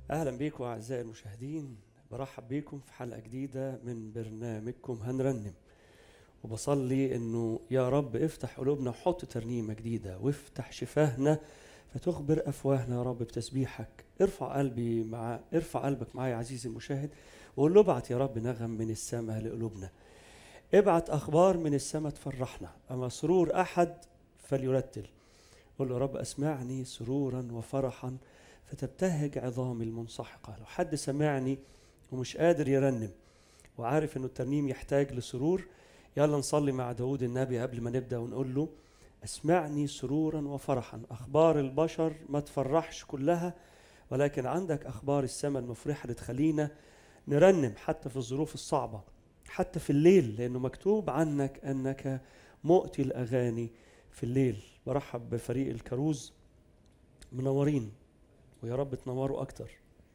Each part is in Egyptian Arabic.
اهلا بيكم اعزائي المشاهدين برحب بيكم في حلقه جديده من برنامجكم هنرنم وبصلي انه يا رب افتح قلوبنا وحط ترنيمه جديده وافتح شفاهنا فتخبر افواهنا يا رب بتسبيحك ارفع قلبي مع ارفع قلبك معايا عزيزي المشاهد وقول له ابعت يا رب نغم من السماء لقلوبنا ابعت اخبار من السماء تفرحنا اما سرور احد فليرتل قول له يا رب اسمعني سرورا وفرحا فتبتهج عظامي المنسحقة لو حد سمعني ومش قادر يرنم وعارف انه الترنيم يحتاج لسرور يلا نصلي مع داود النبي قبل ما نبدأ ونقول له اسمعني سرورا وفرحا اخبار البشر ما تفرحش كلها ولكن عندك اخبار السماء المفرحة اللي تخلينا نرنم حتى في الظروف الصعبة حتى في الليل لانه مكتوب عنك انك مؤتي الاغاني في الليل برحب بفريق الكروز منورين ويا رب تنوروا اكتر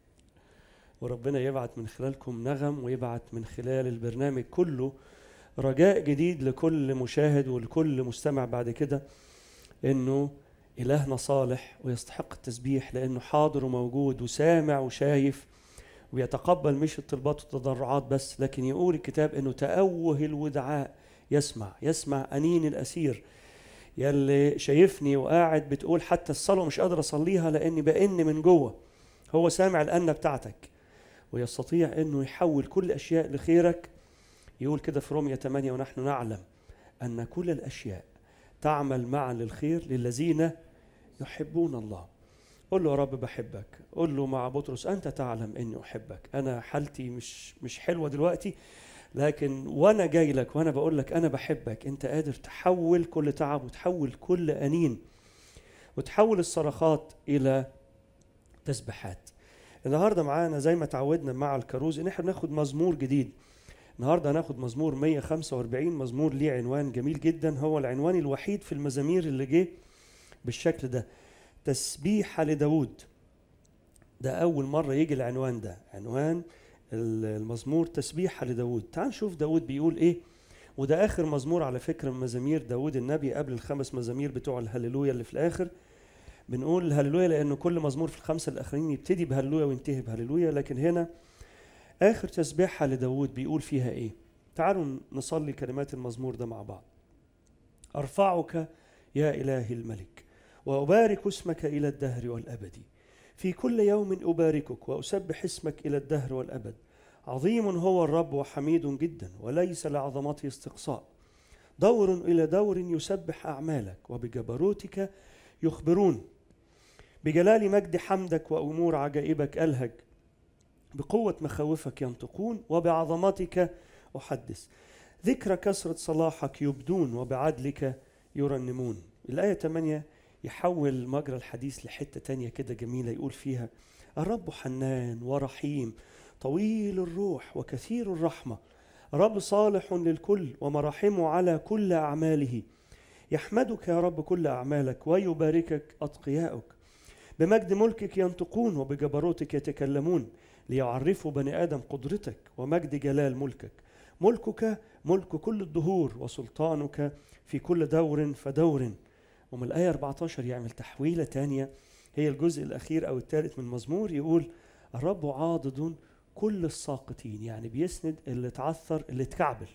وربنا يبعت من خلالكم نغم ويبعت من خلال البرنامج كله رجاء جديد لكل مشاهد ولكل مستمع بعد كده انه الهنا صالح ويستحق التسبيح لانه حاضر وموجود وسامع وشايف ويتقبل مش الطلبات والتضرعات بس لكن يقول الكتاب انه تأوه الودعاء يسمع يسمع انين الاسير يلي شايفني وقاعد بتقول حتى الصلاة مش قادر أصليها لأني بأن من جوه هو سامع الأنة بتاعتك ويستطيع أنه يحول كل أشياء لخيرك يقول كده في رومية 8 ونحن نعلم أن كل الأشياء تعمل معا للخير للذين يحبون الله قل له يا رب بحبك قل له مع بطرس أنت تعلم أني أحبك أنا حالتي مش مش حلوة دلوقتي لكن وانا جاي لك وانا بقول لك انا بحبك انت قادر تحول كل تعب وتحول كل انين وتحول الصرخات الى تسبيحات النهارده معانا زي ما تعودنا مع الكروز ان احنا بناخد مزمور جديد النهارده هناخد مزمور 145 مزمور ليه عنوان جميل جدا هو العنوان الوحيد في المزامير اللي جه بالشكل ده تسبيحه لداود ده اول مره يجي العنوان ده عنوان المزمور تسبيحة لداود تعال نشوف داود بيقول ايه وده اخر مزمور على فكرة من مزامير داود النبي قبل الخمس مزامير بتوع الهللويا اللي في الاخر بنقول الهللويا لانه كل مزمور في الخمسة الاخرين يبتدي بهللويا وينتهي بهللويا لكن هنا اخر تسبيحة لداود بيقول فيها ايه تعالوا نصلي كلمات المزمور ده مع بعض ارفعك يا الهي الملك وابارك اسمك الى الدهر والابد في كل يوم أباركك وأسبح اسمك إلى الدهر والأبد عظيم هو الرب وحميد جدا وليس لعظمته استقصاء دور إلى دور يسبح أعمالك وبجبروتك يخبرون بجلال مجد حمدك وأمور عجائبك ألهج بقوة مخاوفك ينطقون وبعظمتك أحدث ذكر كثرة صلاحك يبدون وبعدلك يرنمون الآية 8 يحول مجرى الحديث لحتة تانية كده جميلة يقول فيها الرب حنان ورحيم طويل الروح وكثير الرحمة رب صالح للكل ومراحمه على كل أعماله يحمدك يا رب كل أعمالك ويباركك أتقياؤك بمجد ملكك ينطقون وبجبروتك يتكلمون ليعرفوا بني آدم قدرتك ومجد جلال ملكك ملكك ملك كل الدهور وسلطانك في كل دور فدور ومن الآية 14 يعمل تحويلة تانية هي الجزء الأخير أو الثالث من المزمور يقول الرب عاضد كل الساقطين يعني بيسند اللي اتعثر اللي اتكعبل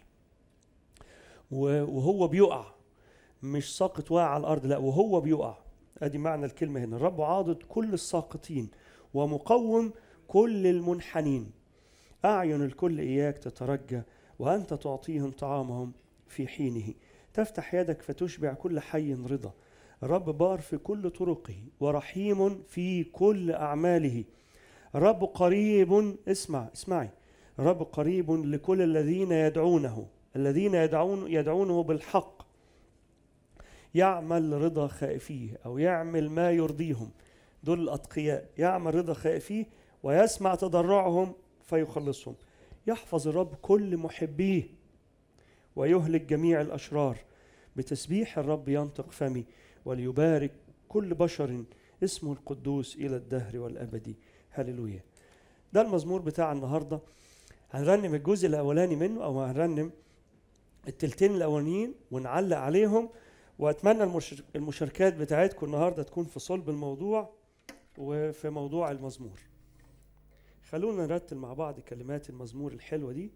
وهو بيقع مش ساقط واقع على الأرض لا وهو بيقع ادي معنى الكلمة هنا الرب عاضد كل الساقطين ومقوم كل المنحنين أعين الكل إياك تترجى وأنت تعطيهم طعامهم في حينه تفتح يدك فتشبع كل حي رضا الرب بار في كل طرقه ورحيم في كل أعماله الرب قريب اسمع اسمعي الرب قريب لكل الذين يدعونه الذين يدعون يدعونه بالحق يعمل رضا خائفيه أو يعمل ما يرضيهم دول الأتقياء يعمل رضا خائفيه ويسمع تضرعهم فيخلصهم يحفظ الرب كل محبيه ويهلك جميع الأشرار بتسبيح الرب ينطق فمي وليبارك كل بشر اسمه القدوس إلى الدهر والأبد هللويا ده المزمور بتاع النهاردة هنرنم الجزء الأولاني منه أو هنرنم التلتين الأولانيين ونعلق عليهم وأتمنى المشر- المشاركات بتاعتكم النهاردة تكون في صلب الموضوع وفي موضوع المزمور خلونا نرتل مع بعض كلمات المزمور الحلوة دي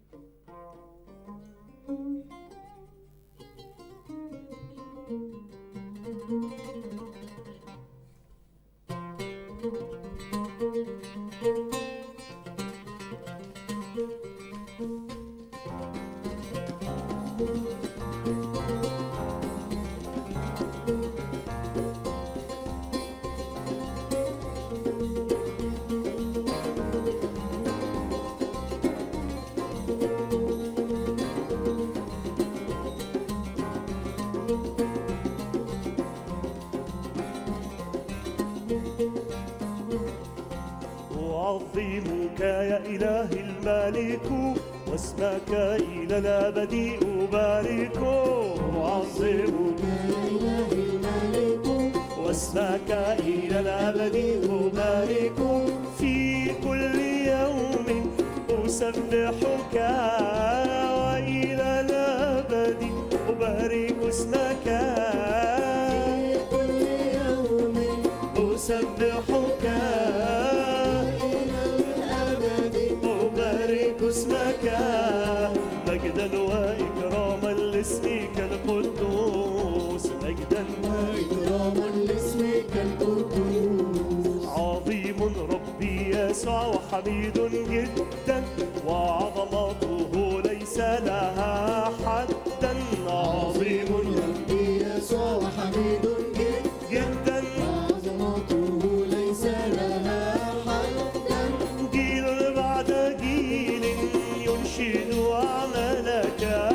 أعظمك يا إله الملك واسمك إلى الأبد أبارك أعظمك يا إله الملك واسمك إلى الأبد أبارك في كل يوم أسبحك وإلى الأبد أبارك اسمك في كل يوم أسبحك إلى الأبد أبارك اسمك مجدا وإكراما لاسمك القدوس مجدا وإكراما لاسمك القدوس عظيم ربي يسوع وحميد جدا وعظمته ليس لها حدا عظيم ربي يسوع وحميد جدا جدا وعظمته ليس لها حدا جيل بعد جيل ينشد أعمالك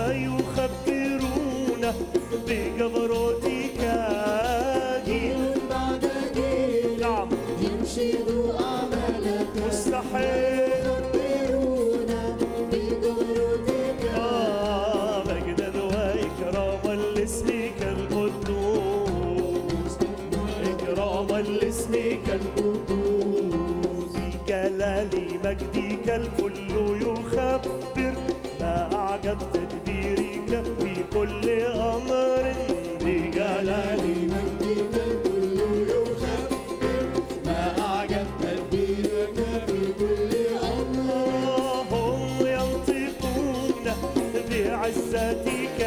ويخبرون بجبروتك جيل بعد جيل نعم ينشد أعمالك مستحيل يخبرون بجبروتك آه مجدا وإكراما لاسمك القدوس إكراما لاسمك القدوس في جلال مجدك الكل يخبر ما أعجب تدبيرك في كل أمر بجلال مجدك الكل يخبر ما أعجب تدبيرك في كل أمر هم ينطقون بعزتك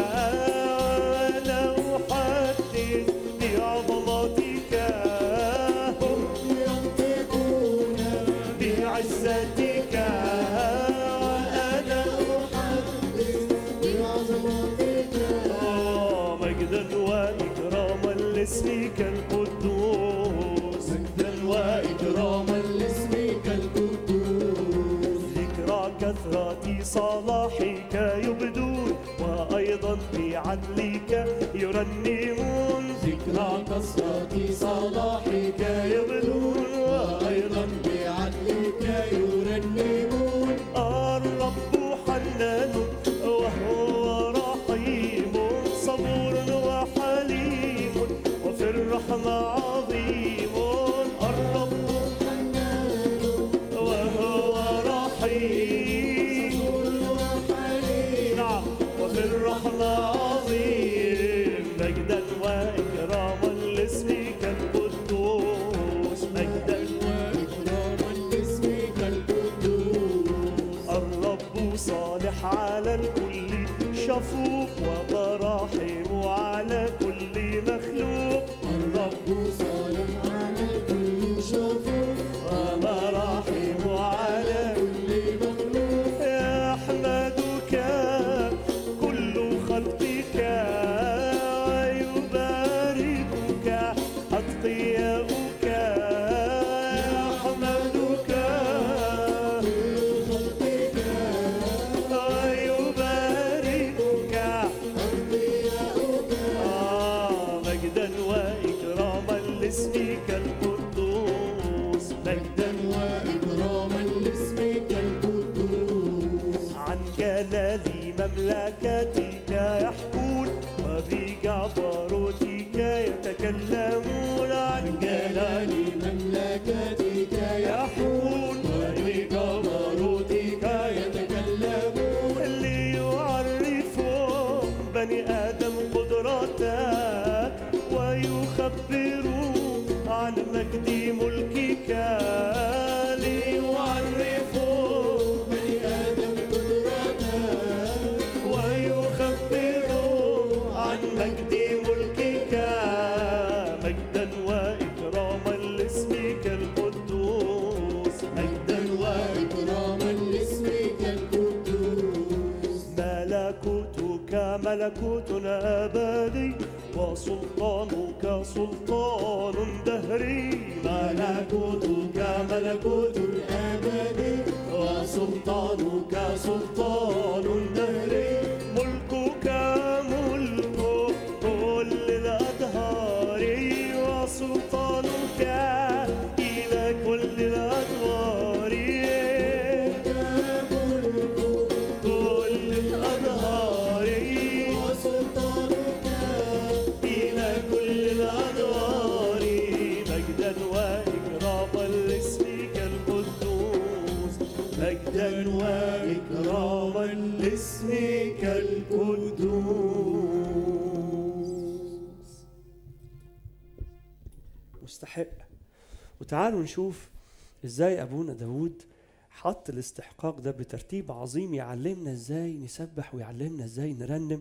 ولا أحدث بعظمتك هم ينطقون بعزتك وأنا أحدث بعظمتك آه، مجدا وإكراما لاسمك القدوس مجدا وإكراما لاسمك القدوس ذكرى كثرة صلاحك يبدون وأيضا بعدلك يرنمون ذكرى كثرة صلاحك يبدون وأيضا بعدلك يرنمون الرب حنان وهو رحيم صبور وحليم وفي الرحمة عظيم الرب حنان وهو رحيم وحليم نعم وفي الرحمة عظيم مجدا وإكراما لاسمك القدوس مجدا وإكراما لاسمك القدوس الرب صالح على الكل شفوق ومراحم على كل مخلوق الرب صالح على كل شفوق ومراحم على كل مخلوق يحمدك كل خلقك ويباركك أتقياؤك يحمدك خلقك ويباركك أنبياؤك آه مجدا وإكراما لاسمك القدوس مجدا وإكراما لاسمك القدوس عن جلال مملكتك يحكون وبجبروتك يتكلمون عن جلال مملكتك يحكون وبجبروتك يتكلمون ليعرفوا بني آدم قدرتك ويخبروا عن مجد ملكك ليعرفوا ملكوتك ملكوت أبدي وسلطانك سلطان دهري ملكوتك ملكوت الأبد وسلطانك سلطان دهري ملكك ملك كل الأدهار وسلطانك إلى كل الأدوار ملك كل الأدهار وسلطانك إلى كل الأدوار مجدا وإكراما لاسمك القدوس مجدا وإكراما لاسمك القدوس مستحق وتعالوا نشوف ازاي ابونا داود حط الاستحقاق ده بترتيب عظيم يعلمنا ازاي نسبح ويعلمنا ازاي نرنم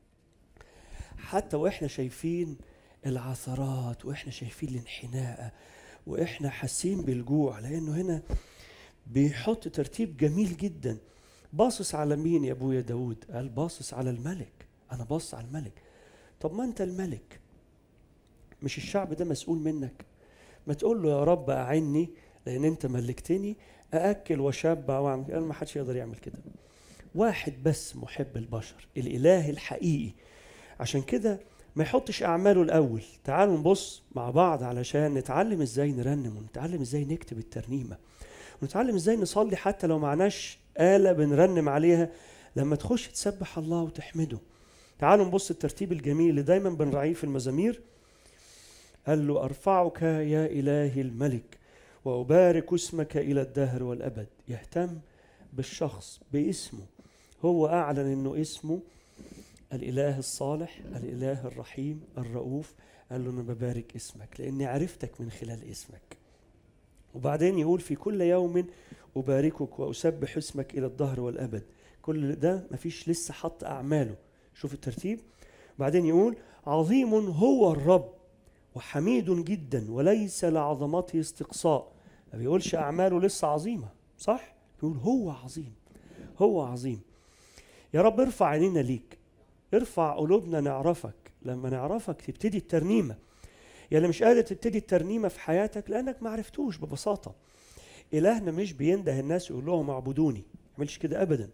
حتى واحنا شايفين العثرات واحنا شايفين الانحناء واحنا حاسين بالجوع لانه هنا بيحط ترتيب جميل جدا باصص على مين يا ابويا داود قال باصص على الملك انا باصص على الملك طب ما انت الملك مش الشعب ده مسؤول منك ما تقول له يا رب اعني لان انت ملكتني ااكل واشبع واعمل قال ما حدش يقدر يعمل كده واحد بس محب البشر الاله الحقيقي عشان كده ما يحطش اعماله الاول تعالوا نبص مع بعض علشان نتعلم ازاي نرنم ونتعلم ازاي نكتب الترنيمه ونتعلم ازاي نصلي حتى لو معناش آلة بنرنم عليها لما تخش تسبح الله وتحمده تعالوا نبص الترتيب الجميل اللي دايما بنراعيه في المزامير قال له أرفعك يا إلهي الملك وأبارك اسمك إلى الدهر والأبد يهتم بالشخص باسمه هو أعلن أنه اسمه الإله الصالح الإله الرحيم الرؤوف قال له أنا ببارك اسمك لأني عرفتك من خلال اسمك وبعدين يقول في كل يوم أباركك وأسبح اسمك إلى الدهر والأبد كل ده مفيش لسه حط أعماله شوف الترتيب بعدين يقول عظيم هو الرب وحميد جدا وليس لعظمته استقصاء ما بيقولش أعماله لسه عظيمة صح؟ بيقول هو عظيم هو عظيم يا رب ارفع عينينا ليك ارفع قلوبنا نعرفك لما نعرفك تبتدي الترنيمة يا اللي مش قادر تبتدي الترنيمة في حياتك لأنك ما عرفتوش ببساطة إلهنا مش بينده الناس يقول لهم اعبدوني ما يعملش كده أبدا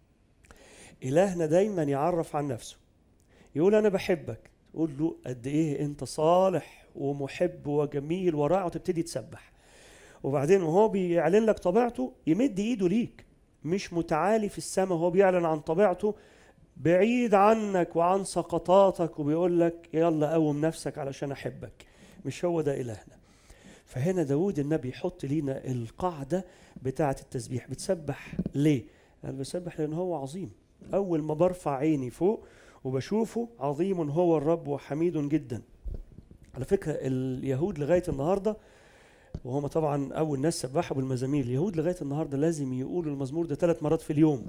إلهنا دايما يعرف عن نفسه يقول أنا بحبك تقول له قد إيه أنت صالح ومحب وجميل ورائع وتبتدي تسبح وبعدين وهو بيعلن لك طبيعته يمد إيده ليك مش متعالي في السماء وهو بيعلن عن طبيعته بعيد عنك وعن سقطاتك وبيقول لك يلا قوم نفسك علشان أحبك مش هو ده إلهنا فهنا داود النبي يحط لينا القاعدة بتاعة التسبيح بتسبح ليه؟ قال بسبح لأن هو عظيم أول ما برفع عيني فوق وبشوفه عظيم هو الرب وحميد جدا على فكرة اليهود لغاية النهاردة وهم طبعا أول ناس سبحوا بالمزامير اليهود لغاية النهاردة لازم يقولوا المزمور ده ثلاث مرات في اليوم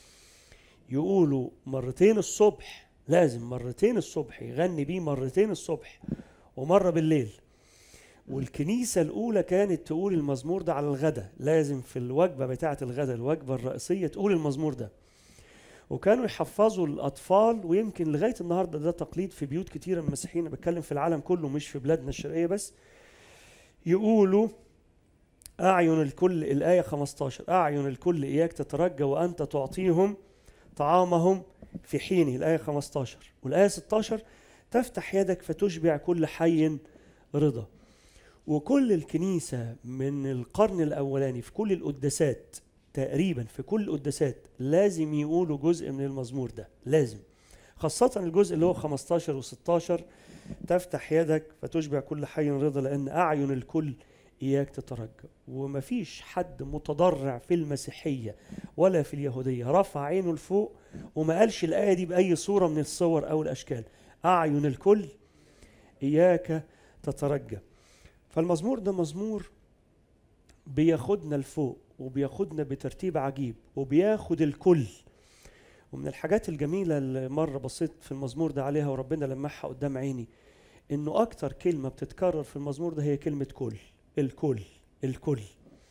يقولوا مرتين الصبح لازم مرتين الصبح يغني بيه مرتين الصبح ومرة بالليل والكنيسة الأولى كانت تقول المزمور ده على الغداء لازم في الوجبة بتاعة الغداء الوجبة الرئيسية تقول المزمور ده وكانوا يحفظوا الأطفال ويمكن لغاية النهاردة ده تقليد في بيوت كتيرة من المسيحيين أنا بتكلم في العالم كله مش في بلادنا الشرقية بس يقولوا أعين الكل الآية 15 أعين الكل إياك تترجى وأنت تعطيهم طعامهم في حينه الآية 15 والآية 16 تفتح يدك فتشبع كل حي رضا وكل الكنيسة من القرن الأولاني في كل القداسات تقريبا في كل القداسات لازم يقولوا جزء من المزمور ده لازم خاصة الجزء اللي هو 15 و16 تفتح يدك فتشبع كل حي رضا لأن أعين الكل إياك تترجى ومفيش حد متضرع في المسيحية ولا في اليهودية رفع عينه لفوق وما قالش الآية دي بأي صورة من الصور أو الأشكال أعين الكل إياك تترجى فالمزمور ده مزمور بياخدنا لفوق وبياخدنا بترتيب عجيب وبياخد الكل ومن الحاجات الجميلة اللي مرة بصيت في المزمور ده عليها وربنا لمحها قدام عيني إنه أكتر كلمة بتتكرر في المزمور ده هي كلمة كل الكل الكل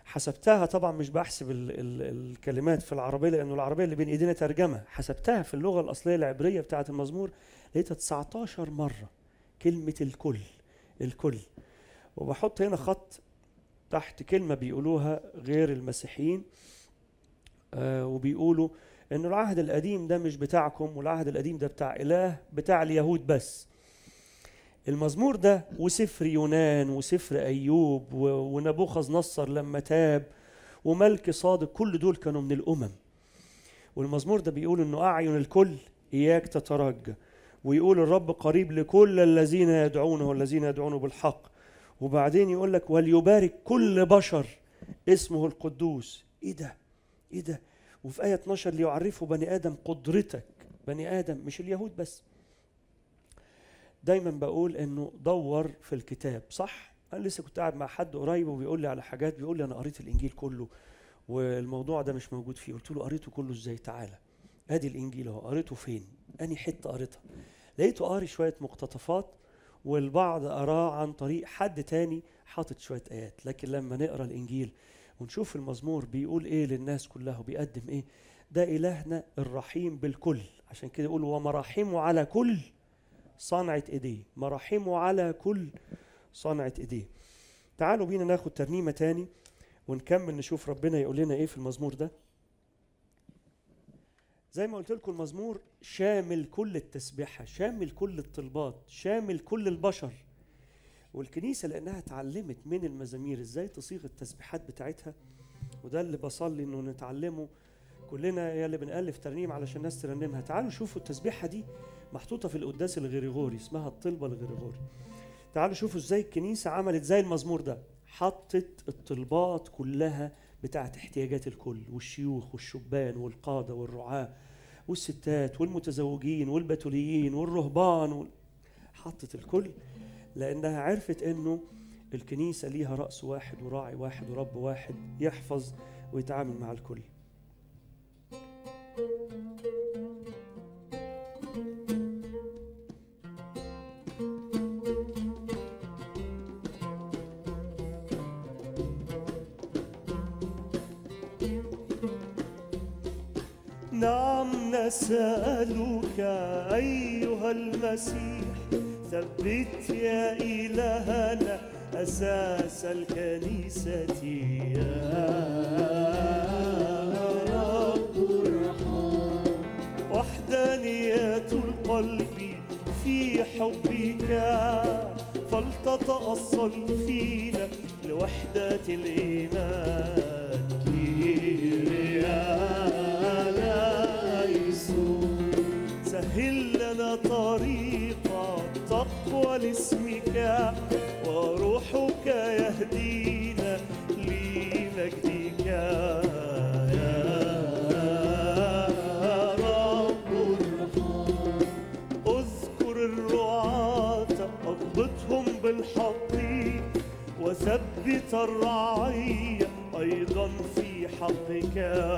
حسبتها طبعا مش بحسب ال ال الكلمات في العربيه لانه العربيه اللي بين ايدينا ترجمه حسبتها في اللغه الاصليه العبريه بتاعه المزمور لقيتها 19 مره كلمه الكل الكل وبحط هنا خط تحت كلمه بيقولوها غير المسيحيين آه وبيقولوا ان العهد القديم ده مش بتاعكم والعهد القديم ده بتاع اله بتاع اليهود بس المزمور ده وسفر يونان وسفر ايوب و- ونبوخذ نصر لما تاب وملك صادق كل دول كانوا من الامم والمزمور ده بيقول انه اعين الكل اياك تترجى ويقول الرب قريب لكل الذين يدعونه والذين يدعونه بالحق وبعدين يقول لك وليبارك كل بشر اسمه القدوس ايه ده ايه ده وفي آية 12 ليعرفوا بني آدم قدرتك بني آدم مش اليهود بس دايما بقول انه دور في الكتاب صح انا لسه كنت قاعد مع حد قريب وبيقول لي على حاجات بيقول لي انا قريت الانجيل كله والموضوع ده مش موجود فيه قلت له قريته كله ازاي تعالى ادي الانجيل اهو قريته فين اني حته قريتها لقيته قاري شويه مقتطفات والبعض قراه عن طريق حد تاني حاطط شويه ايات لكن لما نقرا الانجيل ونشوف المزمور بيقول ايه للناس كلها وبيقدم ايه ده الهنا الرحيم بالكل عشان كده يقول ومراحمه على كل صنعة ايديه مراحمه على كل صنعة ايديه تعالوا بينا ناخد ترنيمة تاني ونكمل نشوف ربنا يقول لنا ايه في المزمور ده زي ما قلت لكم المزمور شامل كل التسبيحة شامل كل الطلبات شامل كل البشر والكنيسة لأنها اتعلمت من المزامير ازاي تصيغ التسبيحات بتاعتها وده اللي بصلي انه نتعلمه كلنا يا اللي بنألف ترنيم علشان الناس ترنمها تعالوا شوفوا التسبيحة دي محطوطة في القداس الغريغوري اسمها الطلبة الغريغوري تعالوا شوفوا ازاي الكنيسة عملت زي المزمور ده حطت الطلبات كلها بتاعت احتياجات الكل والشيوخ والشبان والقادة والرعاة والستات والمتزوجين والبتوليين والرهبان وال... حطت الكل لأنها عرفت إنه الكنيسة ليها رأس واحد وراعي واحد ورب واحد يحفظ ويتعامل مع الكل نعم نسألك أيها المسيح ثبت يا إلهنا أساس الكنيسة يا رب ارحم وحدانية القلب في حبك فلتتأصل فينا لوحدة الإيمان كيريا يسوع سهل لنا طريق التقوى لاسمك وروحك يهدينا لمجدك يا رب ارحم اذكر الرعاة اضبطهم بالحق وثبت الرعية أيضا في حقك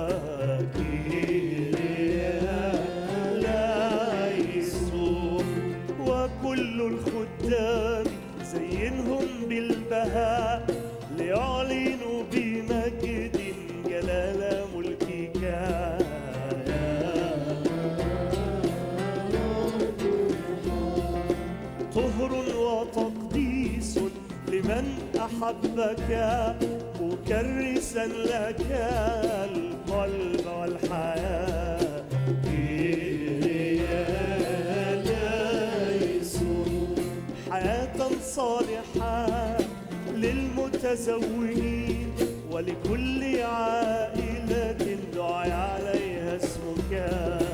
كيريا لا يسوع وكل الخدام زينهم بالبهاء ليعلنوا بمجد جلال ملكك طهر وتقديس لمن أحبك مكرسا لك القلب والحياة يا يسوع حياة صالحة للمتزوجين ولكل عائلة دعي عليها اسمك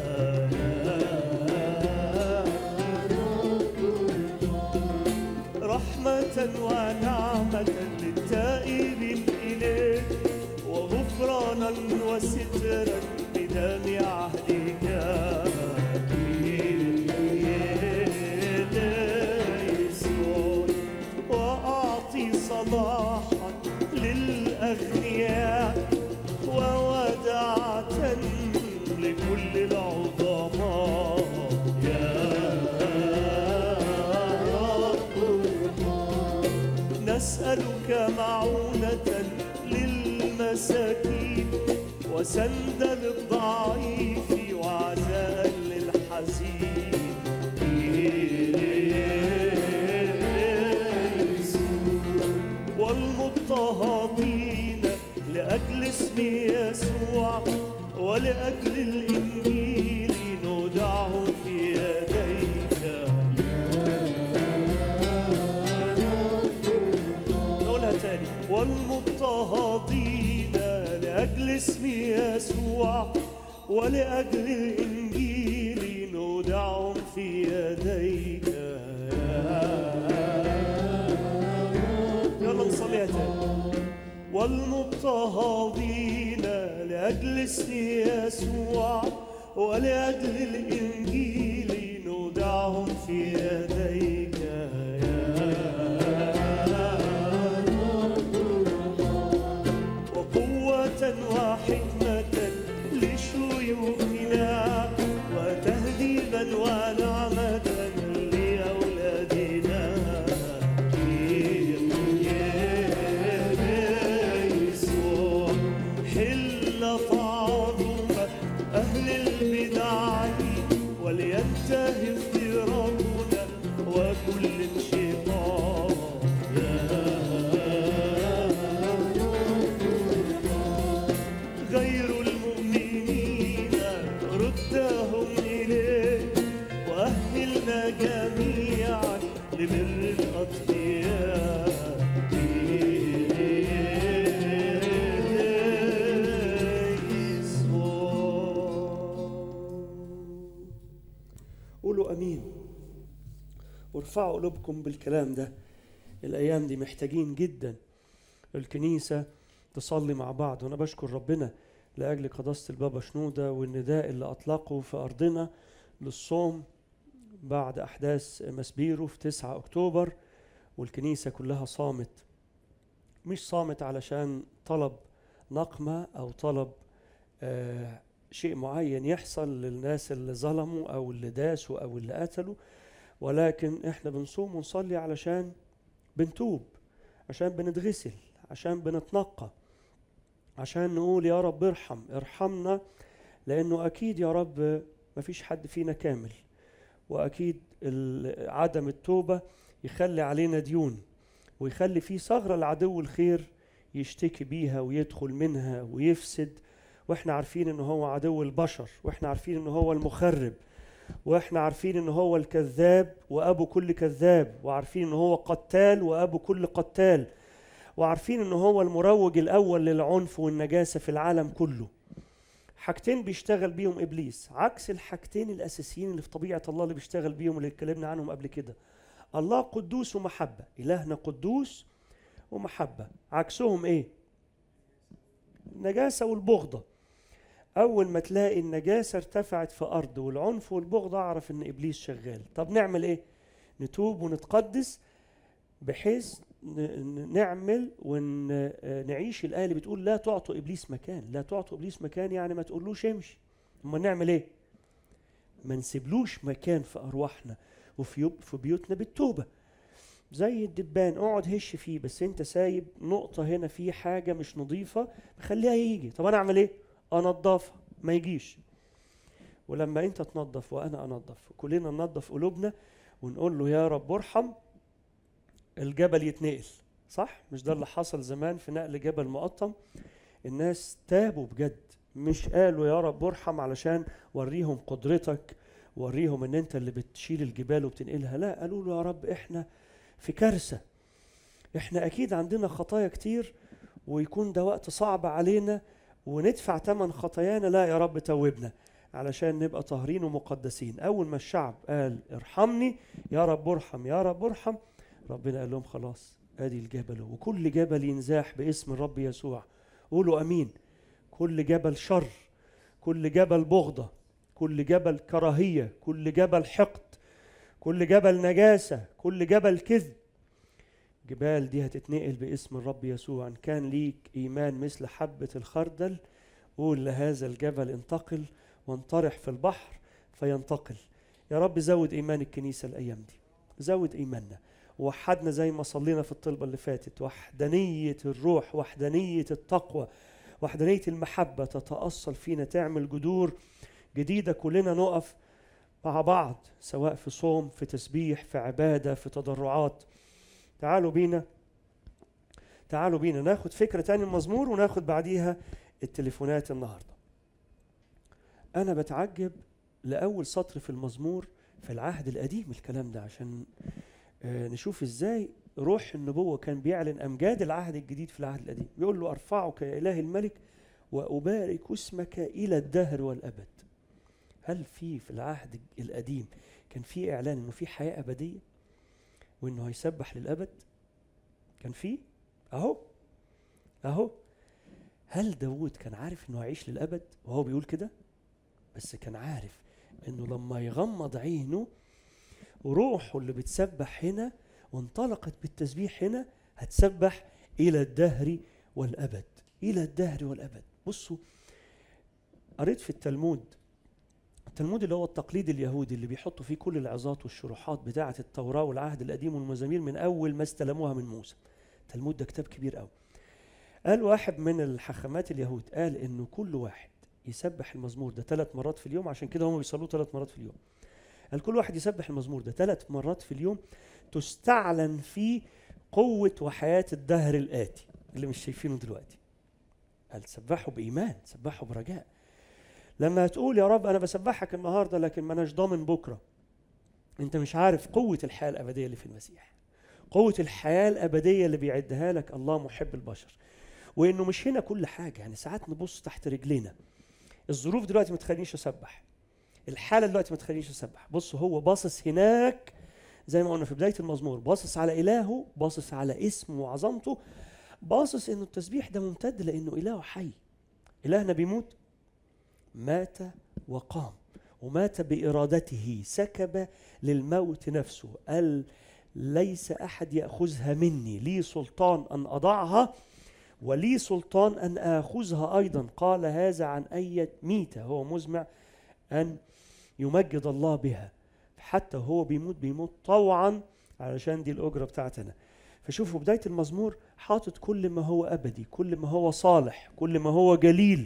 رحمة ونعمة للتائبين إليك وغفرانا وسترا بدم عهدك يسوع وأعطي صلاحا للأغنياء وودعة وسند للضعيف وعزاء للحزين والمضطهدين لأجل اسم يسوع ولأجل الإنجيل نودعه في يديك نقولها تاني والمضطهدين لأجل اسم يسوع ولأجل الإنجيل نودعهم في يديك يلا نصليها تاني والمضطهدين لأجل اسم يسوع ولأجل الإنجيل نودعهم في يديك وقوة وحكمة لشيوخنا وتهذيبا ونعمة لأولادنا يسوع حل تعظم أهل البدع ولينتهي افتراقنا وكل انشقاق غير المؤمنين ردهم إليك وأهلنا جميعا لبر الأتقياء قولوا امين وارفعوا قلوبكم بالكلام ده الايام دي محتاجين جدا الكنيسه تصلي مع بعض وانا بشكر ربنا لاجل قداسه البابا شنوده والنداء اللي اطلقه في ارضنا للصوم بعد احداث مسبيرو في 9 اكتوبر والكنيسه كلها صامت مش صامت علشان طلب نقمه او طلب آه شيء معين يحصل للناس اللي ظلموا او اللي داسوا او اللي قتلوا ولكن احنا بنصوم ونصلي علشان بنتوب عشان بنتغسل عشان بنتنقى عشان نقول يا رب ارحم ارحمنا لانه اكيد يا رب مفيش حد فينا كامل واكيد ال- عدم التوبه يخلي علينا ديون ويخلي في ثغره العدو الخير يشتكي بيها ويدخل منها ويفسد واحنا عارفين ان هو عدو البشر واحنا عارفين ان هو المخرب واحنا عارفين ان هو الكذاب وابو كل كذاب وعارفين ان هو قتال وابو كل قتال وعارفين ان هو المروج الاول للعنف والنجاسه في العالم كله حاجتين بيشتغل بيهم ابليس عكس الحاجتين الاساسيين اللي في طبيعه الله اللي بيشتغل بيهم اللي اتكلمنا عنهم قبل كده الله قدوس ومحبه الهنا قدوس ومحبه عكسهم ايه النجاسه والبغضه اول ما تلاقي النجاسه ارتفعت في ارض والعنف والبغض اعرف ان ابليس شغال طب نعمل ايه نتوب ونتقدس بحيث ن- ن- نعمل ونعيش الايه اللي بتقول لا تعطوا ابليس مكان لا تعطوا ابليس مكان يعني ما تقولوش امشي امال نعمل ايه ما نسيبلوش مكان في ارواحنا وفي يب- في بيوتنا بالتوبه زي الدبان اقعد هش فيه بس انت سايب نقطه هنا في حاجه مش نظيفه خليها يجي طب انا اعمل ايه انضفها ما يجيش ولما انت تنظف وانا انظف كلنا ننظف قلوبنا ونقول له يا رب ارحم الجبل يتنقل صح مش ده اللي حصل زمان في نقل جبل مقطم الناس تابوا بجد مش قالوا يا رب ارحم علشان وريهم قدرتك وريهم ان انت اللي بتشيل الجبال وبتنقلها لا قالوا له يا رب احنا في كارثه احنا اكيد عندنا خطايا كتير ويكون ده وقت صعب علينا وندفع ثمن خطايانا لا يا رب توبنا علشان نبقى طاهرين ومقدسين اول ما الشعب قال ارحمني يا رب ارحم يا رب ارحم ربنا قال لهم خلاص ادي الجبل وكل جبل ينزاح باسم الرب يسوع قولوا امين كل جبل شر كل جبل بغضه كل جبل كراهيه كل جبل حقد كل جبل نجاسه كل جبل كذب جبال دي هتتنقل باسم الرب يسوع ان كان ليك ايمان مثل حبه الخردل قول لهذا الجبل انتقل وانطرح في البحر فينتقل يا رب زود ايمان الكنيسه الايام دي زود ايماننا وحدنا زي ما صلينا في الطلبه اللي فاتت وحدانيه الروح وحدانيه التقوى وحدانية المحبة تتأصل فينا تعمل جذور جديدة كلنا نقف مع بعض سواء في صوم في تسبيح في عبادة في تضرعات تعالوا بينا تعالوا بينا ناخد فكرة تاني المزمور وناخد بعديها التليفونات النهاردة أنا بتعجب لأول سطر في المزمور في العهد القديم الكلام ده عشان آه، نشوف ازاي روح النبوة كان بيعلن أمجاد العهد الجديد في العهد القديم بيقول له أرفعك يا إله الملك وأبارك اسمك إلى الدهر والأبد هل في في العهد القديم كان في إعلان إنه في حياة أبدية وإنه هيسبح للأبد كان في أهو أهو هل داود كان عارف إنه هيعيش للأبد وهو بيقول كده بس كان عارف إنه لما يغمض عينه روحه اللي بتسبح هنا وانطلقت بالتسبيح هنا هتسبح إلى الدهر والأبد إلى الدهر والأبد بصوا قريت في التلمود التلمود اللي هو التقليد اليهودي اللي بيحطوا فيه كل العظات والشروحات بتاعة التوراة والعهد القديم والمزامير من أول ما استلموها من موسى التلمود ده كتاب كبير قوي قال واحد من الحخامات اليهود قال إنه كل واحد يسبح المزمور ده ثلاث مرات في اليوم عشان كده هم بيصلوه ثلاث مرات في اليوم قال كل واحد يسبح المزمور ده ثلاث مرات في اليوم تستعلن فيه قوة وحياة الدهر الآتي اللي مش شايفينه دلوقتي قال سبحوا بإيمان سبحوا برجاء لما تقول يا رب أنا بسبحك النهاردة لكن ما أناش ضامن بكرة أنت مش عارف قوة الحياة الأبدية اللي في المسيح قوة الحياة الأبدية اللي بيعدها لك الله محب البشر وإنه مش هنا كل حاجة يعني ساعات نبص تحت رجلينا الظروف دلوقتي ما تخلينيش أسبح الحالة دلوقتي ما تخلينيش أسبح بص هو باصص هناك زي ما قلنا في بداية المزمور باصص على إلهه باصص على اسمه وعظمته باصص إنه التسبيح ده ممتد لأنه إله حي إلهنا بيموت مات وقام ومات بإرادته سكب للموت نفسه قال ليس أحد يأخذها مني لي سلطان أن أضعها ولي سلطان أن آخذها أيضا قال هذا عن أي ميتة هو مزمع أن يمجد الله بها حتى هو بيموت بيموت طوعا علشان دي الأجرة بتاعتنا فشوفوا بداية المزمور حاطط كل ما هو أبدي كل ما هو صالح كل ما هو جليل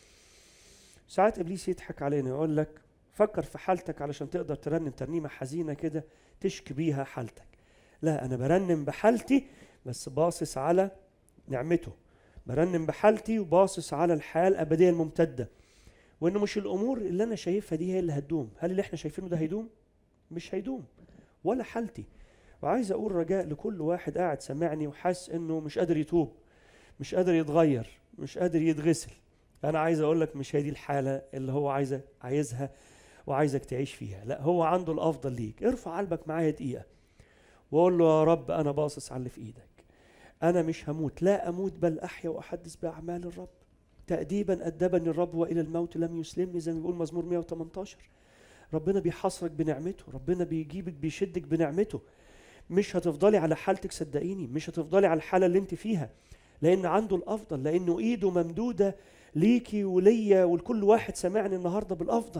ساعات إبليس يضحك علينا يقول لك فكر في حالتك علشان تقدر ترنم ترنيمة حزينة كده تشكي بيها حالتك لا أنا برنم بحالتي بس باصص على نعمته برنم بحالتي وباصص على الحياة الأبدية الممتدة وإنه مش الأمور اللي أنا شايفها دي هي اللي هتدوم هل اللي احنا شايفينه ده هيدوم؟ مش هيدوم ولا حالتي وعايز اقول رجاء لكل واحد قاعد سامعني وحاسس انه مش قادر يتوب مش قادر يتغير مش قادر يتغسل انا عايز اقول لك مش هي دي الحاله اللي هو عايزه عايزها وعايزك تعيش فيها لا هو عنده الافضل ليك ارفع قلبك معايا دقيقه وقول له يا رب انا باصص على اللي في ايدك انا مش هموت لا اموت بل احيا واحدث باعمال الرب تأديبا أدبني الرب وإلى الموت لم يسلمني زي ما بيقول مزمور 118 ربنا بيحاصرك بنعمته ربنا بيجيبك بيشدك بنعمته مش هتفضلي على حالتك صدقيني مش هتفضلي على الحالة اللي انت فيها لأن عنده الأفضل لأنه إيده ممدودة ليكي وليا ولكل واحد سمعني النهاردة بالأفضل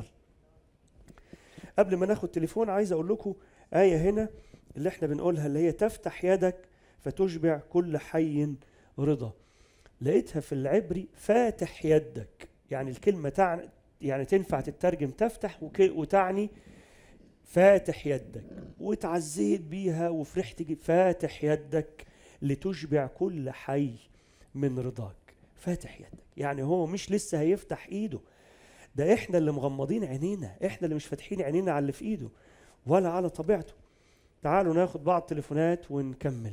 قبل ما ناخد تليفون عايز أقول لكم آية هنا اللي احنا بنقولها اللي هي تفتح يدك فتشبع كل حي رضا لقيتها في العبري فاتح يدك يعني الكلمة تعني يعني تنفع تترجم تفتح وك- وتعني فاتح يدك وتعزيت بيها وفرحت جي- فاتح يدك لتشبع كل حي من رضاك فاتح يدك يعني هو مش لسه هيفتح ايده ده احنا اللي مغمضين عينينا احنا اللي مش فاتحين عينينا على اللي في ايده ولا على طبيعته تعالوا ناخد بعض تليفونات ونكمل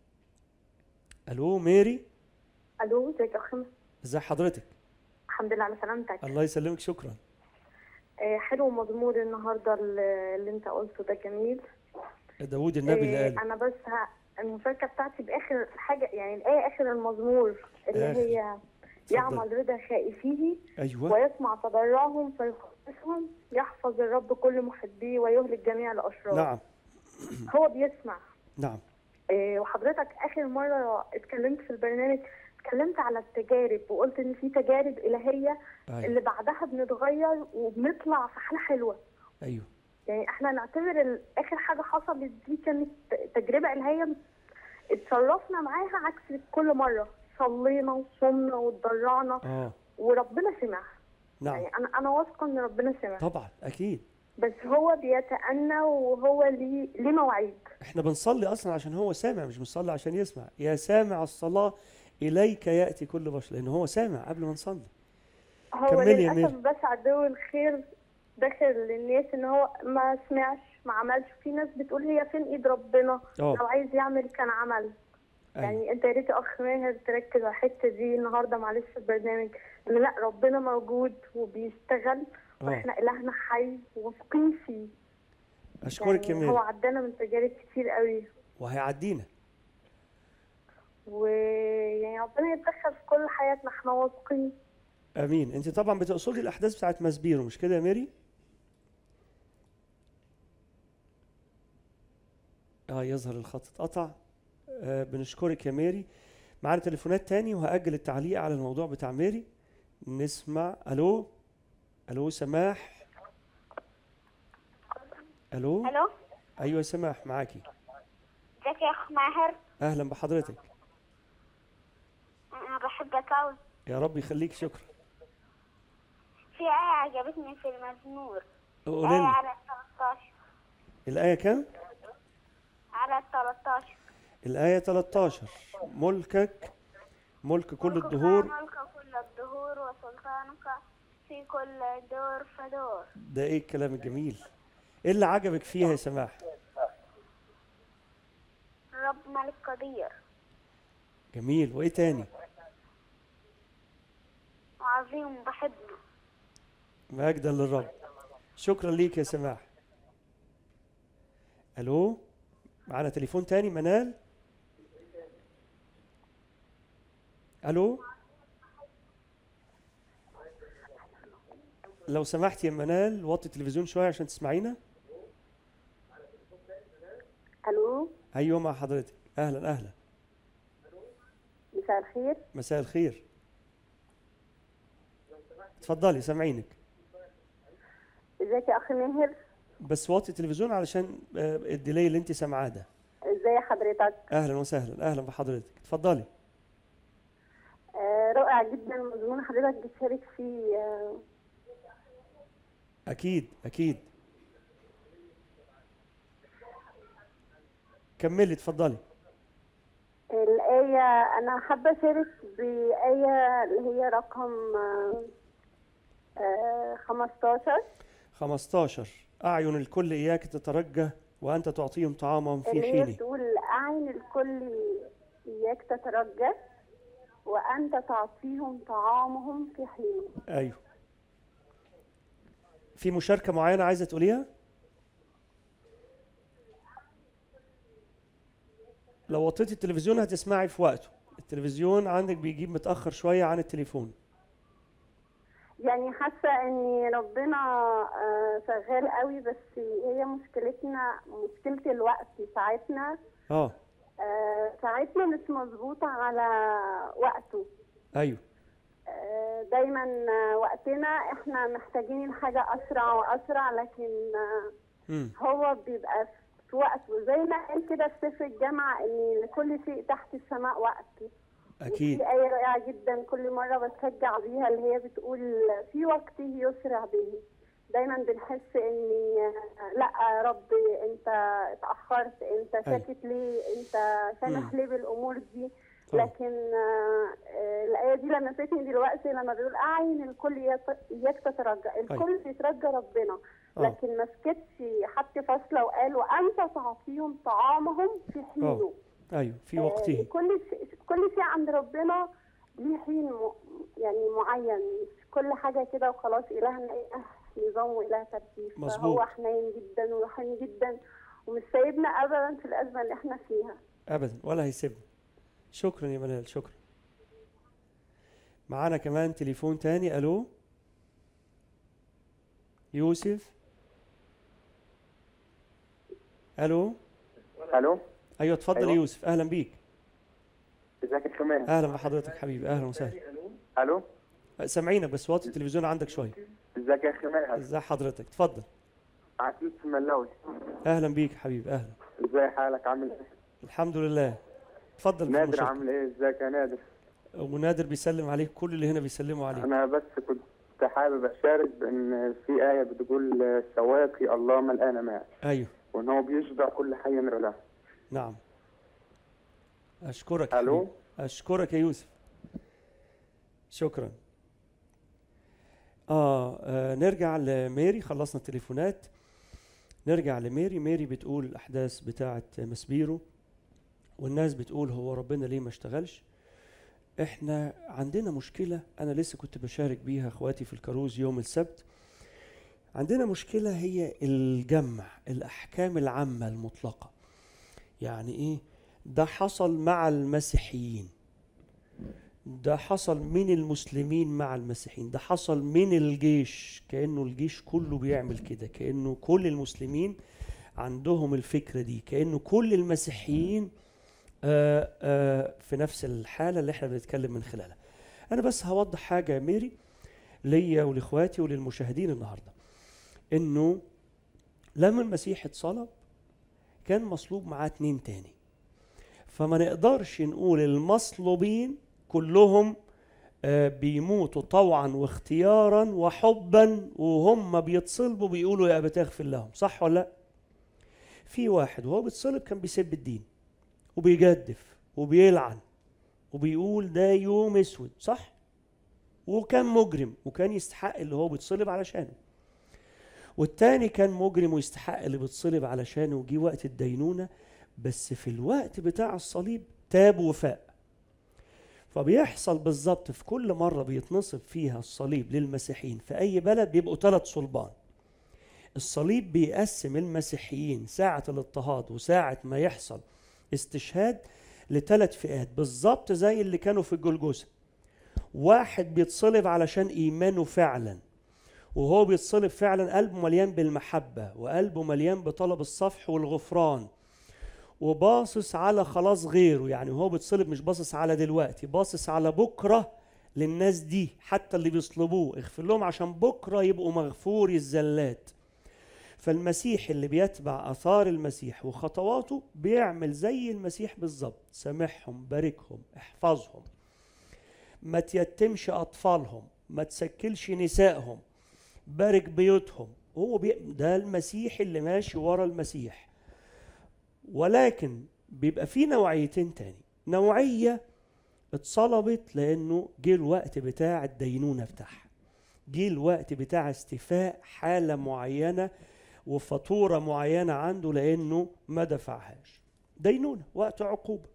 الو ميري الو ازيك يا اخي ازي حضرتك الحمد لله على سلامتك الله يسلمك شكرا آه، حلو مضمون النهارده اللي اللي انت قلته ده جميل داوود النبي اللي آه، قال انا بس ه- المشاركه بتاعتي باخر حاجه يعني الايه اخر المزمور اللي آخر. هي يعمل رضا خائفيه ايوه ويسمع تضرعهم فيخلصهم يحفظ الرب كل محبيه ويهلك جميع الاشرار نعم هو بيسمع نعم آه، وحضرتك اخر مره اتكلمت في البرنامج اتكلمت على التجارب وقلت ان في تجارب الهيه ايوه اللي بعدها بنتغير وبنطلع في حاله حلوه ايوه يعني احنا نعتبر ال- اخر حاجه حصلت دي كانت تجربه اللي هي اتصرفنا معاها عكس كل مره صلينا وصمنا واتضرعنا اه وربنا سمع نعم يعني انا انا واثقه ان ربنا سمع طبعا اكيد بس هو بيتأنى وهو ليه ليه مواعيد احنا بنصلي اصلا عشان هو سامع مش بنصلي عشان يسمع يا سامع الصلاه اليك ياتي كل بشر لان هو سامع قبل ما نصلي هو كملي يا للاسف ميري. بس عدو الخير داخل للناس ان هو ما سمعش ما عملش في ناس بتقول هي فين ايد ربنا اه لو عايز يعمل كان عمل أيوة. يعني انت يا ريت يا اخ ماهر تركز على الحته دي النهارده معلش في البرنامج ان لا ربنا موجود وبيشتغل اه واحنا الهنا حي واثقين فيه اشكرك يا يعني هو ميري عدانا من تجارب كتير قوي وهيعدينا ويعني ربنا يتدخل في كل حياتنا احنا واثقين امين انت طبعا بتقصدي الاحداث بتاعت ماسبيرو مش كده يا ميري اه يظهر الخط اتقطع آه بنشكرك يا ميري معانا تليفونات تاني وهأجل التعليق على الموضوع بتاع ميري نسمع الو الو سماح الو الو ايوه يا سماح معاكي ازيك يا اخ ماهر اهلا بحضرتك انا بحبك اوي يا رب يخليك شكرا في آية عجبتني في المزمور قولي آية لنا على 13 الآية كام؟ على 13 الآية 13 ملكك ملك كل الدهور ملك كل الدهور وسلطانك في كل دور فدور ده ايه الكلام الجميل ايه اللي عجبك فيها يا سماح رب ملك قدير جميل وايه تاني وعظيم بحبه مجدا للرب شكرا ليك يا سماح الو معانا تليفون تاني منال الو لو سمحت يا منال وطي التلفزيون شويه عشان تسمعينا الو ايوه مع حضرتك اهلا اهلا مساء الخير مساء الخير اتفضلي سامعينك ازيك يا اخ ماهر بس وطي التلفزيون علشان آه، الديلي اللي انت سامعاه ده ازاي حضرتك اهلا وسهلا اهلا بحضرتك اتفضلي آه رائع جدا مضمون حضرتك بتشارك فيه آه اكيد اكيد كملي اتفضلي الآية أنا حابة أشارك بآية اللي هي رقم آه، آه، 15 15 اعين الكل اياك تترجى وانت تعطيهم طعامهم في اللي هي حينه بتقول أعين الكل إياك تترجى وأنت تعطيهم طعامهم في حينه ايوه في مشاركه معينه عايزه تقوليها لو وطيتي التلفزيون هتسمعي في وقته التلفزيون عندك بيجيب متاخر شويه عن التليفون يعني حاسة إن ربنا آه، شغال قوي بس هي مشكلتنا مشكلة الوقت ساعتنا اه آه، ساعتنا مش مظبوطة على وقته ايوه آه، دايما آه، وقتنا احنا محتاجين الحاجة أسرع وأسرع لكن آه، امم هو بيبقى في وقته زي ما قال كده في سفر الجامعة إن لكل شيء تحت السماء وقت اكيد في آية رائعة جدا كل مرة بتشجع بيها اللي هي بتقول في وقته يسرع به دايما بنحس ان لا يا رب انت اتاخرت انت ساكت ليه انت سامح مم. ليه بالامور دي طبعا. لكن آه، آه، الايه دي لمستني دلوقتي لما بيقول اعين الكل يت- اياك تترجى الكل بيترجى ربنا آه. لكن ما سكتش حط فاصله وقال وانت تعطيهم طعامهم في حينه ايوه في آه، وقته كل شيء كل شيء عند ربنا ليه حين م... يعني معين مش كل حاجه كده وخلاص الهنا اله نظام واله ترتيب مظبوط. فهو حنين جدا ورحيم جدا ومش سايبنا ابدا في الازمه اللي احنا فيها ابدا ولا هيسيبني شكرا يا منال شكرا معانا كمان تليفون تاني الو يوسف الو الو ايوه اتفضل أيوة. يوسف اهلا بيك ازيك يا كمان اهلا بحضرتك حبيبي اهلا وسهلا الو سامعينك بس واطي التلفزيون عندك شويه ازيك يا كمان ازي حضرتك اتفضل عزيز ملاوي اهلا بيك حبيبي اهلا ازاي حالك عامل ايه الحمد لله اتفضل في نادر المشاركة. عامل ايه ازيك يا نادر ونادر بيسلم عليك كل اللي هنا بيسلموا عليك انا بس كنت حابب اشارك بان في ايه بتقول سواقي الله ملقانا معي ايوه وان هو بيشبع كل حي له نعم اشكرك يا الو حبيبي. اشكرك يا يوسف شكرا آه, اه نرجع لميري خلصنا التليفونات نرجع لميري ميري بتقول الاحداث بتاعه مسبيرو والناس بتقول هو ربنا ليه ما اشتغلش احنا عندنا مشكله انا لسه كنت بشارك بيها اخواتي في الكروز يوم السبت عندنا مشكله هي الجمع الاحكام العامه المطلقه يعني ايه ده حصل مع المسيحيين ده حصل من المسلمين مع المسيحيين ده حصل من الجيش كأنه الجيش كله بيعمل كده كأنه كل المسلمين عندهم الفكرة دي كأنه كل المسيحيين آآ آآ في نفس الحالة اللي احنا بنتكلم من خلالها أنا بس هوضح حاجة يا ميري ليا ولإخواتي وللمشاهدين النهاردة إنه لما المسيح اتصلب كان مصلوب معاه اتنين تاني فما نقدرش نقول المصلوبين كلهم آه، بيموتوا طوعا واختيارا وحبا وهم بيتصلبوا بيقولوا يا ابا تغفر لهم صح ولا لا في واحد وهو بيتصلب كان بيسب الدين وبيجدف وبيلعن وبيقول ده يوم اسود صح وكان مجرم وكان يستحق اللي هو بيتصلب علشانه والتاني كان مجرم ويستحق اللي بيتصلب علشانه وجي وقت الدينونه بس في الوقت بتاع الصليب تاب وفاق فبيحصل بالظبط في كل مرة بيتنصب فيها الصليب للمسيحيين في أي بلد بيبقوا ثلاث صلبان الصليب بيقسم المسيحيين ساعة الاضطهاد وساعة ما يحصل استشهاد لثلاث فئات بالظبط زي اللي كانوا في الجلجوسة واحد بيتصلب علشان إيمانه فعلا وهو بيتصلب فعلا قلبه مليان بالمحبة وقلبه مليان بطلب الصفح والغفران وباصص على خلاص غيره يعني هو بيتصلب مش باصص على دلوقتي باصص على بكره للناس دي حتى اللي بيصلبوه اغفر لهم عشان بكره يبقوا مغفور الزلات فالمسيح اللي بيتبع اثار المسيح وخطواته بيعمل زي المسيح بالظبط سامحهم باركهم احفظهم ما تيتمش اطفالهم ما تسكلش نسائهم بارك بيوتهم هو بي... ده المسيح اللي ماشي ورا المسيح ولكن بيبقى في نوعيتين تاني نوعية اتصلبت لأنه جه الوقت بتاع الدينونة بتاعها جه الوقت بتاع استيفاء حالة معينة وفاتورة معينة عنده لأنه ما دفعهاش دينونة وقت عقوبة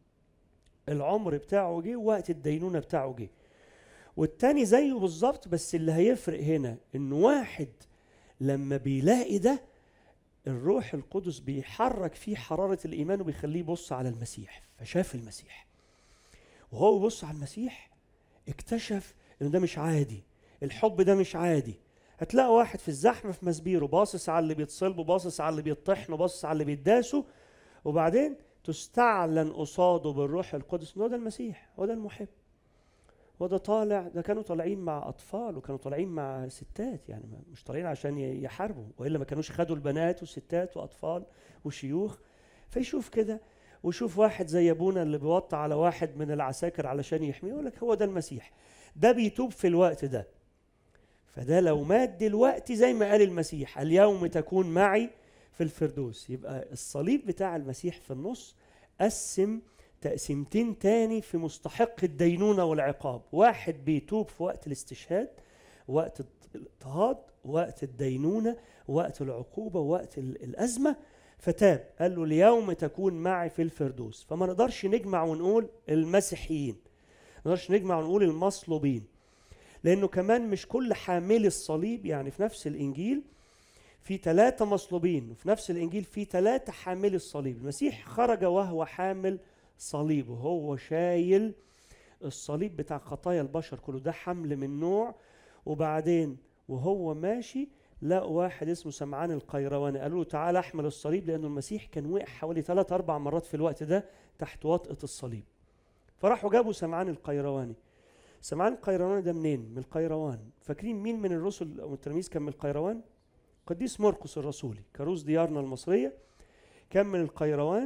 العمر بتاعه جه وقت الدينونة بتاعه جه والتاني زيه بالظبط بس اللي هيفرق هنا انه واحد لما بيلاقي ده الروح القدس بيحرك فيه حرارة الإيمان وبيخليه يبص على المسيح فشاف المسيح وهو بيبص على المسيح اكتشف إن ده مش عادي الحب ده مش عادي هتلاقي واحد في الزحمة في مسبيره باصص على اللي بيتصلبوا باصص على اللي بيطحنوا باصص على اللي بيتداسوا وبعدين تستعلن قصاده بالروح القدس إن هو ده المسيح هو ده المحب هو ده طالع ده كانوا طالعين مع اطفال وكانوا طالعين مع ستات يعني ما- مش طالعين عشان ي- يحاربوا والا ما كانوش خدوا البنات وستات واطفال وشيوخ فيشوف كده ويشوف واحد زي ابونا اللي بيوطى على واحد من العساكر علشان يحميه يقول لك هو ده المسيح ده بيتوب في الوقت ده فده لو مات دلوقتي زي ما قال المسيح اليوم تكون معي في الفردوس يبقى الصليب بتاع المسيح في النص قسم تقسيمتين تاني في مستحق الدينونة والعقاب واحد بيتوب في وقت الاستشهاد وقت الاضطهاد وقت الدينونة وقت العقوبة وقت ال- الأزمة فتاب قال له اليوم تكون معي في الفردوس فما نقدرش نجمع ونقول المسيحيين ما نقدرش نجمع ونقول المصلوبين لأنه كمان مش كل حاملي الصليب يعني في نفس الإنجيل في ثلاثة مصلوبين وفي نفس الإنجيل في ثلاثة حاملي الصليب المسيح خرج وهو حامل صليبه هو شايل الصليب بتاع خطايا البشر كله ده حمل من نوع وبعدين وهو ماشي لقوا واحد اسمه سمعان القيرواني قالوا له تعالى احمل الصليب لانه المسيح كان وقع حوالي ثلاث اربع مرات في الوقت ده تحت وطأة الصليب فراحوا جابوا سمعان القيرواني سمعان القيرواني ده منين؟ من القيروان فاكرين مين من الرسل او التلاميذ كان من القيروان؟ قديس مرقس الرسولي كروز ديارنا المصريه كان من القيروان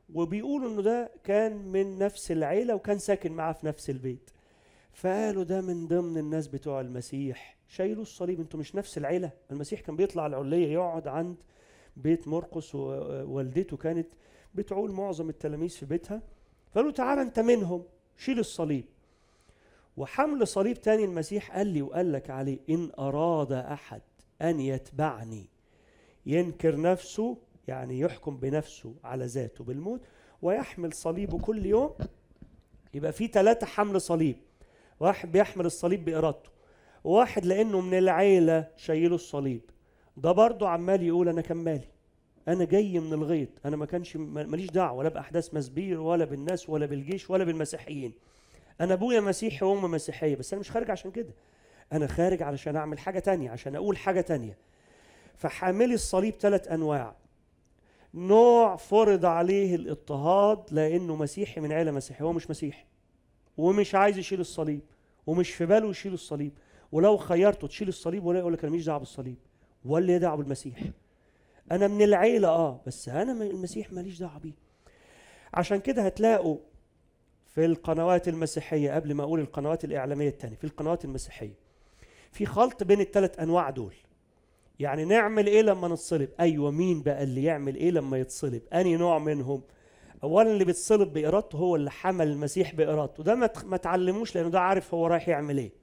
وبيقولوا انه ده كان من نفس العيله وكان ساكن معاه في نفس البيت فقالوا ده من ضمن الناس بتوع المسيح شايلوا الصليب انتوا مش نفس العيله المسيح كان بيطلع العليه يقعد عند بيت مرقس ووالدته كانت بتعول معظم التلاميذ في بيتها فقالوا تعالى انت منهم شيل الصليب وحمل صليب تاني المسيح قال لي وقال لك عليه ان اراد احد ان يتبعني ينكر نفسه يعني يحكم بنفسه على ذاته بالموت ويحمل صليبه كل يوم يبقى في ثلاثة حمل صليب واحد بيحمل الصليب بإرادته وواحد لأنه من العيلة شايله الصليب ده برضه عمال يقول أنا كان مالي أنا جاي من الغيط أنا ما كانش ماليش دعوة ولا بأحداث مسبير ولا بالناس ولا بالجيش ولا بالمسيحيين أنا أبويا مسيحي وأمي مسيحية بس أنا مش خارج عشان كده أنا خارج علشان أعمل حاجة تانية عشان أقول حاجة تانية فحاملي الصليب ثلاث أنواع نوع فرض عليه الاضطهاد لانه مسيحي من عيله مسيحيه هو مش مسيحي ومش عايز يشيل الصليب ومش في باله يشيل الصليب ولو خيرته تشيل الصليب ولا يقول لك انا ماليش دعوه بالصليب ولا ليه دعوه بالمسيح انا من العيله اه بس انا من المسيح ماليش دعوه بيه عشان كده هتلاقوا في القنوات المسيحيه قبل ما اقول القنوات الاعلاميه الثانيه في القنوات المسيحيه في خلط بين الثلاث انواع دول يعني نعمل ايه لما نتصلب ايوه مين بقى اللي يعمل ايه لما يتصلب اني نوع منهم اولا اللي بيتصلب بارادته هو اللي حمل المسيح بارادته ده ما تخ- ما تعلموش لانه ده عارف هو رايح يعمل ايه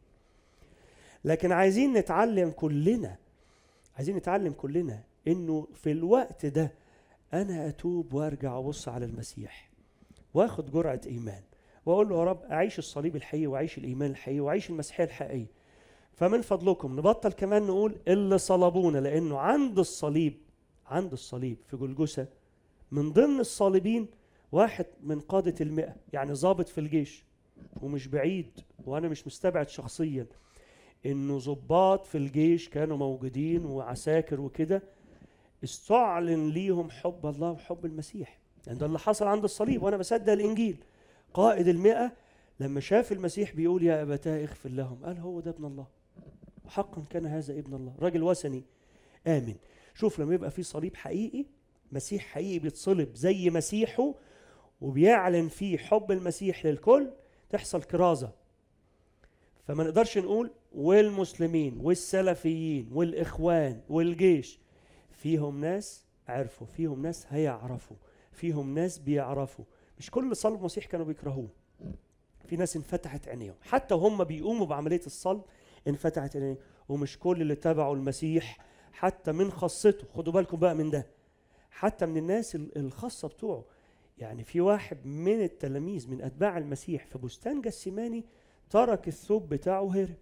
لكن عايزين نتعلم كلنا عايزين نتعلم كلنا انه في الوقت ده انا اتوب وارجع ابص على المسيح واخد جرعه ايمان واقول له يا رب اعيش الصليب الحقيقي واعيش الايمان الحقيقي واعيش المسيحيه الحقيقيه فمن فضلكم نبطل كمان نقول اللي صلبونا لانه عند الصليب عند الصليب في جلجثه من ضمن الصالبين واحد من قادة المئة يعني ضابط في الجيش ومش بعيد وانا مش مستبعد شخصيا انه ضباط في الجيش كانوا موجودين وعساكر وكده استعلن ليهم حب الله وحب المسيح يعني ده اللي حصل عند الصليب وانا بصدق الانجيل قائد المئة لما شاف المسيح بيقول يا ابتاه اغفر لهم قال هو ده ابن الله حقا كان هذا ابن الله راجل وثني امن شوف لما يبقى في صليب حقيقي مسيح حقيقي بيتصلب زي مسيحه وبيعلن فيه حب المسيح للكل تحصل كرازه فما نقدرش نقول والمسلمين والسلفيين والاخوان والجيش فيهم ناس عرفوا فيهم ناس هيعرفوا فيهم ناس بيعرفوا مش كل صلب مسيح كانوا بيكرهوه في ناس انفتحت عينيهم حتى وهم بيقوموا بعمليه الصلب انفتحت عينيهم ومش كل اللي تبعوا المسيح حتى من خاصته خدوا بالكم بقى من ده حتى من الناس ال- الخاصه بتوعه يعني في واحد من التلاميذ من اتباع المسيح في بستان جسيماني ترك الثوب بتاعه وهرب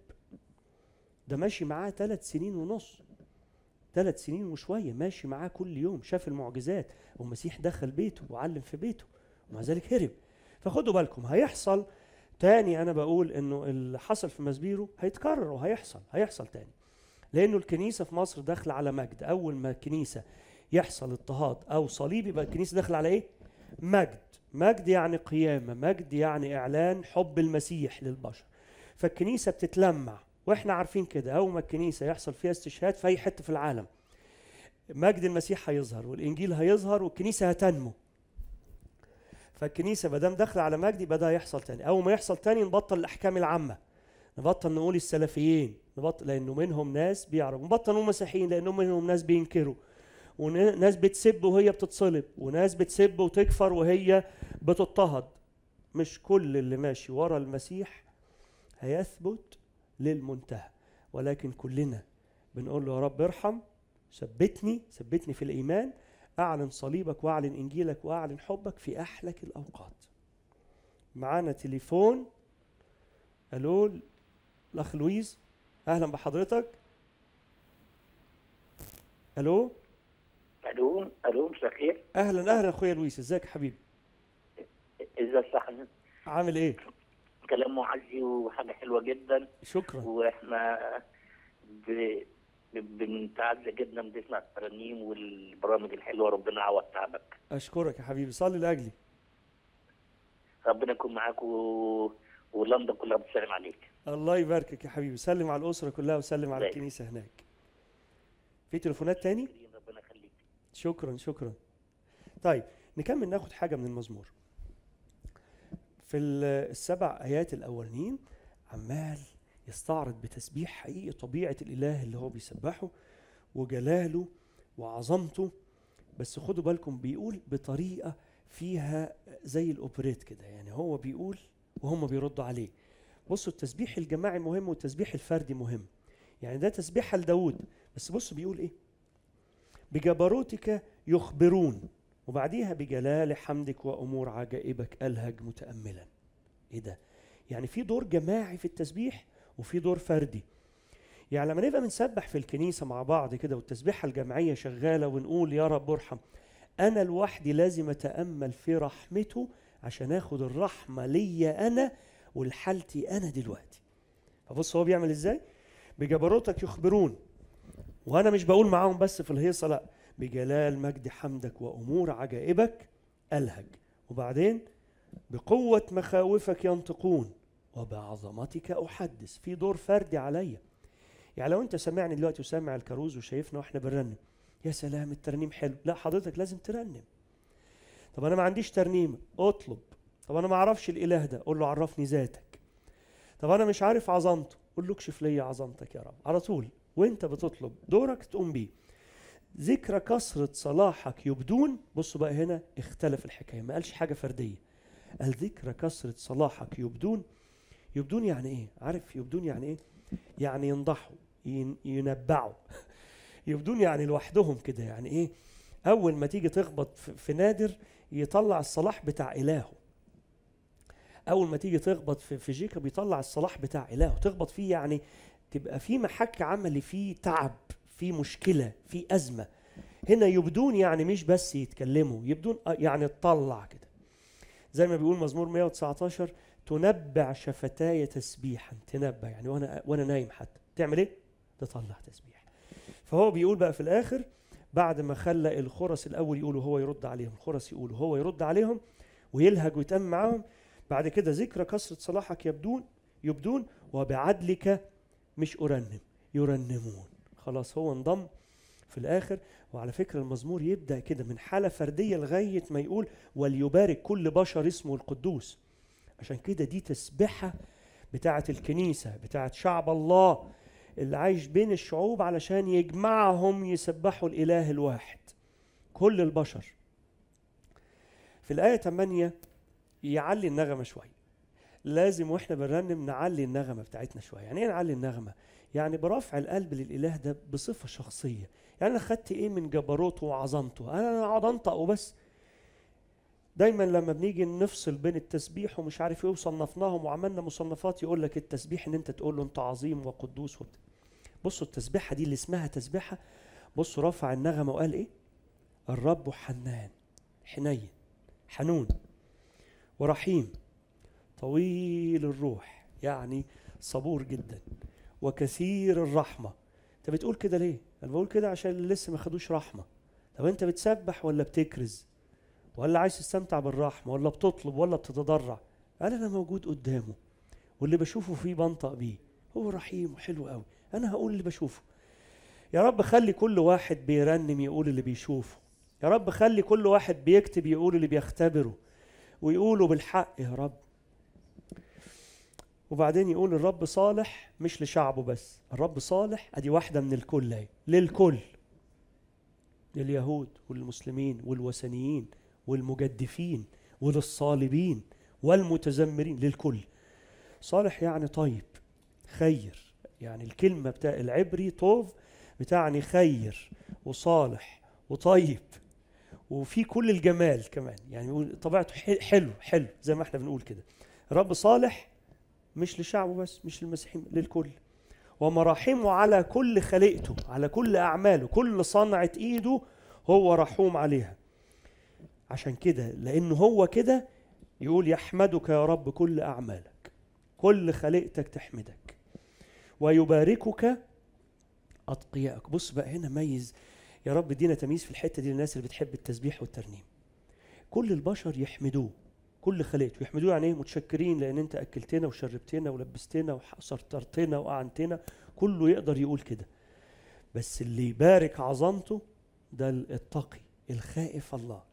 ده ماشي معاه ثلاث سنين ونص ثلاث سنين وشويه ماشي معاه كل يوم شاف المعجزات والمسيح دخل بيته وعلم في بيته ومع ذلك هرب فخدوا بالكم هيحصل تاني انا بقول انه اللي حصل في مسبيرو هيتكرر وهيحصل هيحصل تاني لانه الكنيسه في مصر داخله على مجد اول ما الكنيسه يحصل اضطهاد او صليب يبقى الكنيسه داخله على ايه مجد مجد يعني قيامه مجد يعني اعلان حب المسيح للبشر فالكنيسه بتتلمع واحنا عارفين كده اول ما الكنيسه يحصل فيها استشهاد في اي حته في العالم مجد المسيح هيظهر والانجيل هيظهر والكنيسه هتنمو فالكنيسه ما دام داخله على مجد يبقى ده هيحصل تاني اول ما يحصل تاني نبطل الاحكام العامه نبطل نقول السلفيين نبطل لانه منهم ناس بيعرفوا نبطل نقول مسيحيين لانه منهم ناس بينكروا وناس بتسب وهي بتتصلب وناس بتسب وتكفر وهي بتضطهد مش كل اللي ماشي ورا المسيح هيثبت للمنتهى ولكن كلنا بنقول له يا رب ارحم ثبتني ثبتني في الايمان اعلن صليبك واعلن انجيلك واعلن حبك في احلك الاوقات معانا تليفون الو الاخ لويز اهلا بحضرتك الو الو الو مساء الخير اهلا اهلا اخويا لويس ازيك يا حبيبي ازاي صح عامل ايه كلام معزي وحاجه حلوه جدا شكرا واحنا ب... ب- بنتعزى جدا بنسمع الترانيم والبرامج الحلوه ربنا يعوض تعبك اشكرك يا حبيبي صلي لاجلي ربنا يكون معاك و... ولندن كلها بتسلم عليك الله يباركك يا حبيبي سلم على الاسره كلها وسلم على ازيك؟ الكنيسه هناك في تليفونات تاني ربنا يخليك شكرا شكرا طيب نكمل ناخد حاجه من المزمور في ال- السبع ايات الاولانيين عمال يستعرض بتسبيح حقيقي طبيعه الاله اللي هو بيسبحه وجلاله وعظمته بس خدوا بالكم بيقول بطريقه فيها زي الاوبريت كده يعني هو بيقول وهم بيردوا عليه بصوا التسبيح الجماعي مهم والتسبيح الفردي مهم يعني ده تسبيحه لداود بس بصوا بيقول ايه بجبروتك يخبرون وبعديها بجلال حمدك وامور عجائبك الهج متاملا ايه ده يعني في دور جماعي في التسبيح وفي دور فردي يعني لما نبقى بنسبح في الكنيسه مع بعض كده والتسبيحه الجماعيه شغاله ونقول يا رب ارحم انا لوحدي لازم اتامل في رحمته عشان اخد الرحمه ليا انا ولحالتي انا دلوقتي فبص هو بيعمل ازاي بجبروتك يخبرون وانا مش بقول معاهم بس في الهيصه لا بجلال مجد حمدك وامور عجائبك الهج وبعدين بقوه مخاوفك ينطقون وبعظمتك احدث في دور فردي عليا يعني لو انت سامعني دلوقتي وسامع الكاروز وشايفنا واحنا بنرنم يا سلام الترنيم حلو لا حضرتك لازم ترنم طب انا ما عنديش ترنيم اطلب طب انا ما اعرفش الاله ده قول له عرفني ذاتك طب انا مش عارف عظمته قول له اكشف لي عظمتك يا رب على طول وانت بتطلب دورك تقوم بيه ذكرى كثرة صلاحك يبدون بصوا بقى هنا اختلف الحكاية ما قالش حاجة فردية قال ذكرى كثرة صلاحك يبدون يبدون يعني ايه عارف يبدون يعني ايه يعني ينضحوا ين- ينبعوا يبدون يعني لوحدهم كده يعني ايه اول ما تيجي تخبط في في نادر يطلع الصلاح بتاع الهه اول ما تيجي تخبط في, في جيكا بيطلع الصلاح بتاع الهه تخبط فيه يعني تبقى في محك عملي فيه تعب في مشكله في ازمه هنا يبدون يعني مش بس يتكلموا يبدون آه يعني تطلع كده زي ما بيقول مزمور 119 تنبع شفتاي تسبيحا تنبع يعني وانا وانا نايم حتى تعمل ايه تطلع تسبيح فهو بيقول بقى في الاخر بعد ما خلى الخرس الاول يقولوا هو يرد عليهم الخرس يقولوا هو يرد عليهم ويلهج ويتم معاهم بعد كده ذكرى كثرة صلاحك يبدون يبدون وبعدلك مش أرنم يرنمون خلاص هو انضم في الآخر وعلى فكرة المزمور يبدأ كده من حالة فردية لغاية ما يقول وليبارك كل بشر اسمه القدوس عشان كده دي تسبحة بتاعة الكنيسة بتاعة شعب الله اللي عايش بين الشعوب علشان يجمعهم يسبحوا الإله الواحد كل البشر في الآية 8 يعلي النغمة شوية لازم واحنا بنرنم نعلي النغمة بتاعتنا شوية يعني ايه نعلي النغمة يعني برفع القلب للإله ده بصفة شخصية يعني أنا خدت إيه من جبروته وعظمته أنا أقعد أنطق وبس دايما لما بنيجي نفصل بين التسبيح ومش عارف ايه وصنفناهم وعملنا مصنفات يقول لك التسبيح ان انت تقول له انت عظيم وقدوس وبت... بصوا التسبيحه دي اللي اسمها تسبيحه بصوا رفع النغمه وقال ايه الرب حنان حنين حنون ورحيم طويل الروح يعني صبور جدا وكثير الرحمه انت بتقول كده ليه انا بقول كده عشان اللي لسه ما خدوش رحمه طب انت بتسبح ولا بتكرز ولا عايز تستمتع بالرحمه ولا بتطلب ولا بتتضرع قال انا موجود قدامه واللي بشوفه فيه بنطق بيه هو رحيم وحلو قوي انا هقول اللي بشوفه يا رب خلي كل واحد بيرنم يقول اللي بيشوفه يا رب خلي كل واحد بيكتب يقول اللي بيختبره ويقولوا بالحق يا رب وبعدين يقول الرب صالح مش لشعبه بس الرب صالح ادي واحده من الكل اهي للكل لليهود والمسلمين والوثنيين والمجدفين وللصالبين والمتذمرين للكل صالح يعني طيب خير يعني الكلمة بتاع العبري طوف بتعني خير وصالح وطيب وفي كل الجمال كمان يعني بيقول طبيعته ح- حلو حلو زي ما احنا بنقول كده رب صالح مش لشعبه بس مش للمسيحيين للكل ومراحمه على كل خليقته على كل أعماله كل صنعة إيده هو رحوم عليها عشان كده لأنه هو كده يقول يحمدك يا رب كل أعمالك كل خليقتك تحمدك ويباركك أتقياءك بص بقى هنا ميز يا رب ادينا تمييز في الحتة دي للناس اللي بتحب التسبيح والترنيم كل البشر يحمدوه كل خليقته يحمدوه يعني ايه متشكرين لان انت اكلتنا وشربتنا ولبستنا وسترتنا واعنتنا كله يقدر يقول كده بس اللي يبارك عظمته ده التقي الخائف الله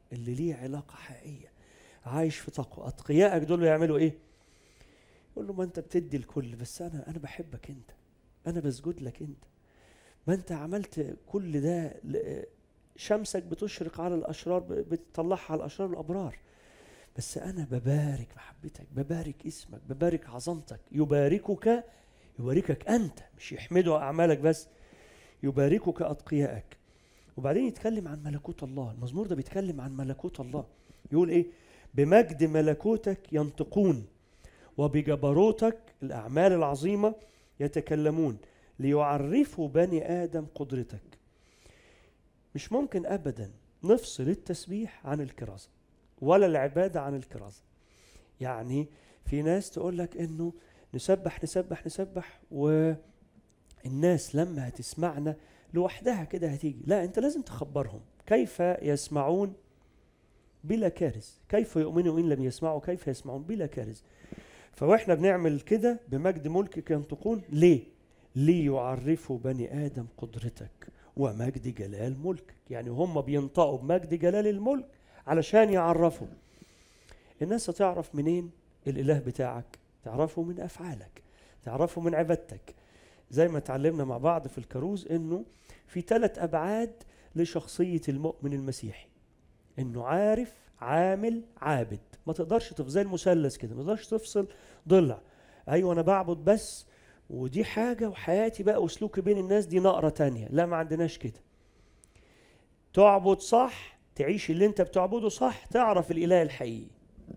اللي ليه علاقه حقيقيه عايش في تقوى اتقيائك دول يعملوا ايه يقول له ما انت بتدي الكل بس انا انا بحبك انت انا بسجد لك انت ما انت عملت كل ده ل- شمسك بتشرق على الاشرار ب- بتطلعها على الاشرار والابرار بس انا ببارك محبتك ببارك اسمك ببارك عظمتك يباركك يباركك انت مش يحمده اعمالك بس يباركك اتقيائك وبعدين يتكلم عن ملكوت الله المزمور ده بيتكلم عن ملكوت الله يقول ايه بمجد ملكوتك ينطقون وبجبروتك الاعمال العظيمه يتكلمون ليعرفوا بني ادم قدرتك مش ممكن ابدا نفصل التسبيح عن الكرازه ولا العباده عن الكرازه يعني في ناس تقول لك انه نسبح نسبح نسبح والناس لما هتسمعنا لوحدها كده هتيجي لا انت لازم تخبرهم كيف يسمعون بلا كارث كيف يؤمنوا ان لم يسمعوا كيف يسمعون بلا كارث فواحنا بنعمل كده بمجد ملكك ينطقون ليه ليعرفوا بني ادم قدرتك ومجد جلال ملكك يعني هم بينطقوا بمجد جلال الملك علشان يعرفوا الناس هتعرف منين الاله بتاعك تعرفه من افعالك تعرفه من عبادتك زي ما اتعلمنا مع بعض في الكروز انه في ثلاث ابعاد لشخصيه المؤمن المسيحي انه عارف عامل عابد ما تقدرش تفصل زي المثلث كده ما تقدرش تفصل ضلع ايوه انا بعبد بس ودي حاجه وحياتي بقى وسلوكي بين الناس دي نقره تانية لا ما عندناش كده تعبد صح تعيش اللي انت بتعبده صح تعرف الاله الحقيقي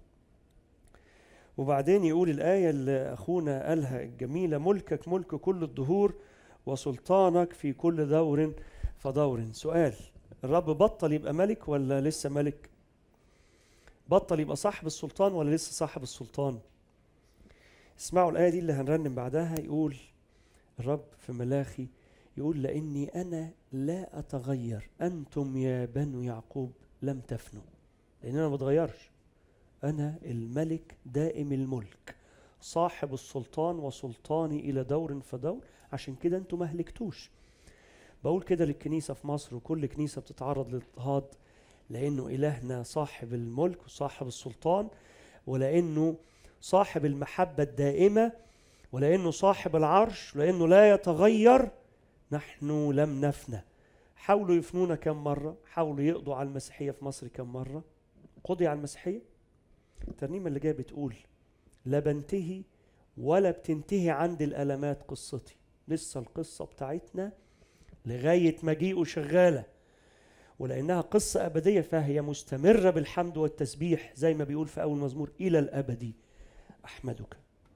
وبعدين يقول الآية اللي أخونا قالها الجميلة ملكك ملك كل الدهور وسلطانك في كل دور فدور سؤال الرب بطل يبقى ملك ولا لسه ملك بطل يبقى صاحب السلطان ولا لسه صاحب السلطان اسمعوا الآية دي اللي هنرنم بعدها يقول الرب في ملاخي يقول لأني أنا لا أتغير أنتم يا بنو يعقوب لم تفنوا لأن أنا ما بتغيرش أنا الملك دائم الملك صاحب السلطان وسلطاني إلى دور فدور عشان كده أنتوا ما هلكتوش بقول كده للكنيسة في مصر وكل كنيسة بتتعرض للاضطهاد لأنه إلهنا صاحب الملك وصاحب السلطان ولأنه صاحب المحبة الدائمة ولأنه صاحب العرش لأنه لا يتغير نحن لم نفنى حاولوا يفنونا كم مرة حاولوا يقضوا على المسيحية في مصر كم مرة قضي على المسيحية الترنيمة اللي جاية بتقول لا بنتهي ولا بتنتهي عند الألمات قصتي لسه القصة بتاعتنا لغاية مجيئه شغالة ولأنها قصة أبدية فهي مستمرة بالحمد والتسبيح زي ما بيقول في أول مزمور إلى الأبد أحمدك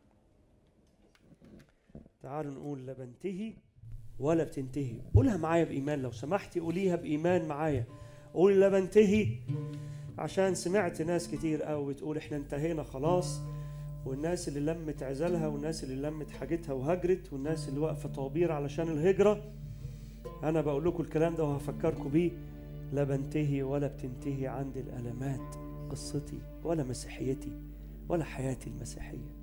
تعالوا نقول لا بنتهي ولا بتنتهي قولها معايا بإيمان لو سمحتي قوليها بإيمان معايا قول لا بنتهي عشان سمعت ناس كتير قوي بتقول احنا انتهينا خلاص والناس اللي لمت عزلها والناس اللي لمت حاجتها وهجرت والناس اللي واقفه طوابير علشان الهجره انا بقول لكم الكلام ده وهفكركم بيه لا بنتهي ولا بتنتهي عند الالمات قصتي ولا مسيحيتي ولا حياتي المسيحيه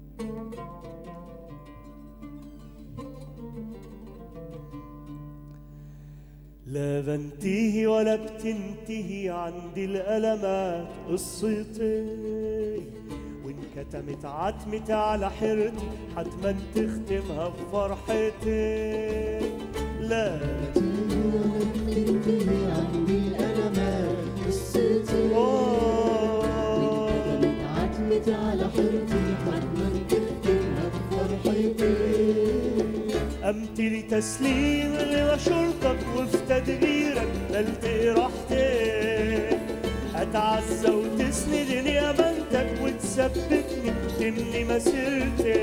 لا بنتهي ولا بتنتهي عند الألمات قصتي وإن كتمت عتمتي على حيرتي حتما تختمها بفرحتي لا تنتهي عندي الألمات قصتي آه كتبت عتمتي على حيرتي حتما تختمها بفرحتي أمتلي تسليم لمشورتك وفي تدبيرك نلتقي راحتك أتعزى وتسندني أمانتك وتثبتني تمني مسيرتي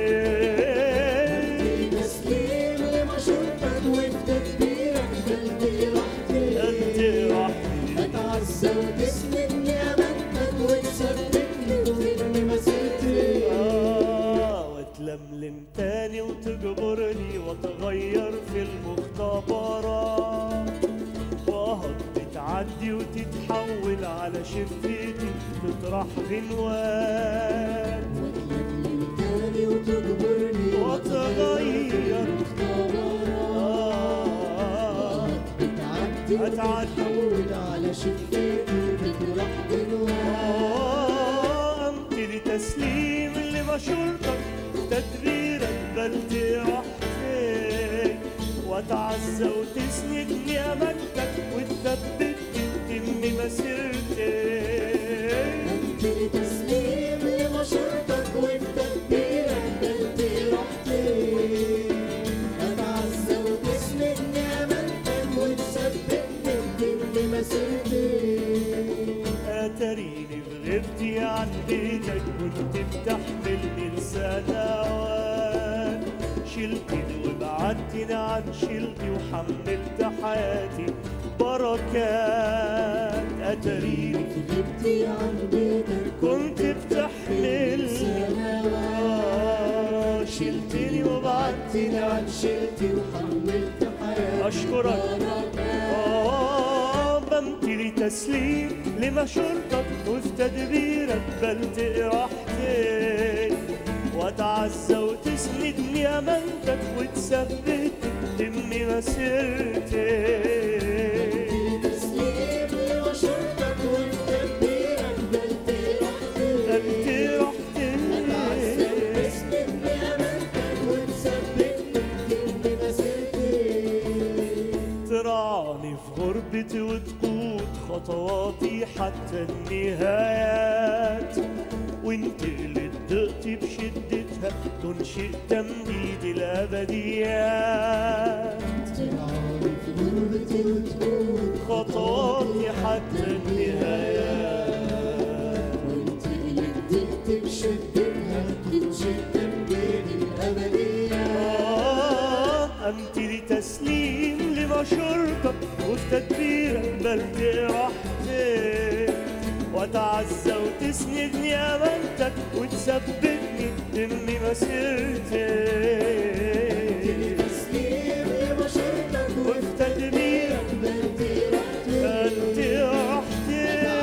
تسليم لمشورتك وفي تدبيرك بلدي راحتي أنت راحتي أتعزى وتسندني أمانتك وتثبتني وتبني مسيرتي آه وتلملم تاني وتجبرني واتغير في المختبرات وأهض بتعدي وتتحول على شفتي تطرح غنوان وتلملم تاني وتجبرني واتغير آه بتعدي أتعدي وتتحول على شفتي تفرح أتعزى وتسندني أمانتك وتثبتني تتم مسيرتي أنت تسليم لمشورتك وبتدبيرك دلت راحتي أتعزى وتسندني أمانتك وتثبتني تتم مسيرتي اتريني بغبتي عن بيتك كنت بتحملني لسنوات شلتني وبعدتني عن شيلتي وحملت حياتي بركات اتريني غبتي عن بيتك كنت بتحملني آه، شلتني وبعدتني عن شلتي وحملت حياتي أشكرك آه بمتلي تسليم لمشورتك وفي تدبيرك بلتقي راحتي وأتعزى وتسندني أمانتك وتثبتني تمي مسيرتي تسليم لمشورتك وبتدبيرك دلت راحتي أنت أتعزى رحتي وتسندني أمانتك وتثبتني تتم مسيرتي ترعاني في غربتي وتقود خطواتي حتى النهايات وانتقلت دقتي بشدتها تنشئ تمديد الابديات ترعاني في غربتي وتقود خطواتي حتى النهايات وانت اللي بدأت بشدتها تنشئ تمجيد الأبدية آه أنت لتسليم لمشورتك وفي تدبيرك بلتقي راحتي وأتعزى وتسندني أمانتك وتثبتني تمي مسيرتي تسليم لمشورتك وفي تدبيرك وبدأت راحتي بلتقي راحتي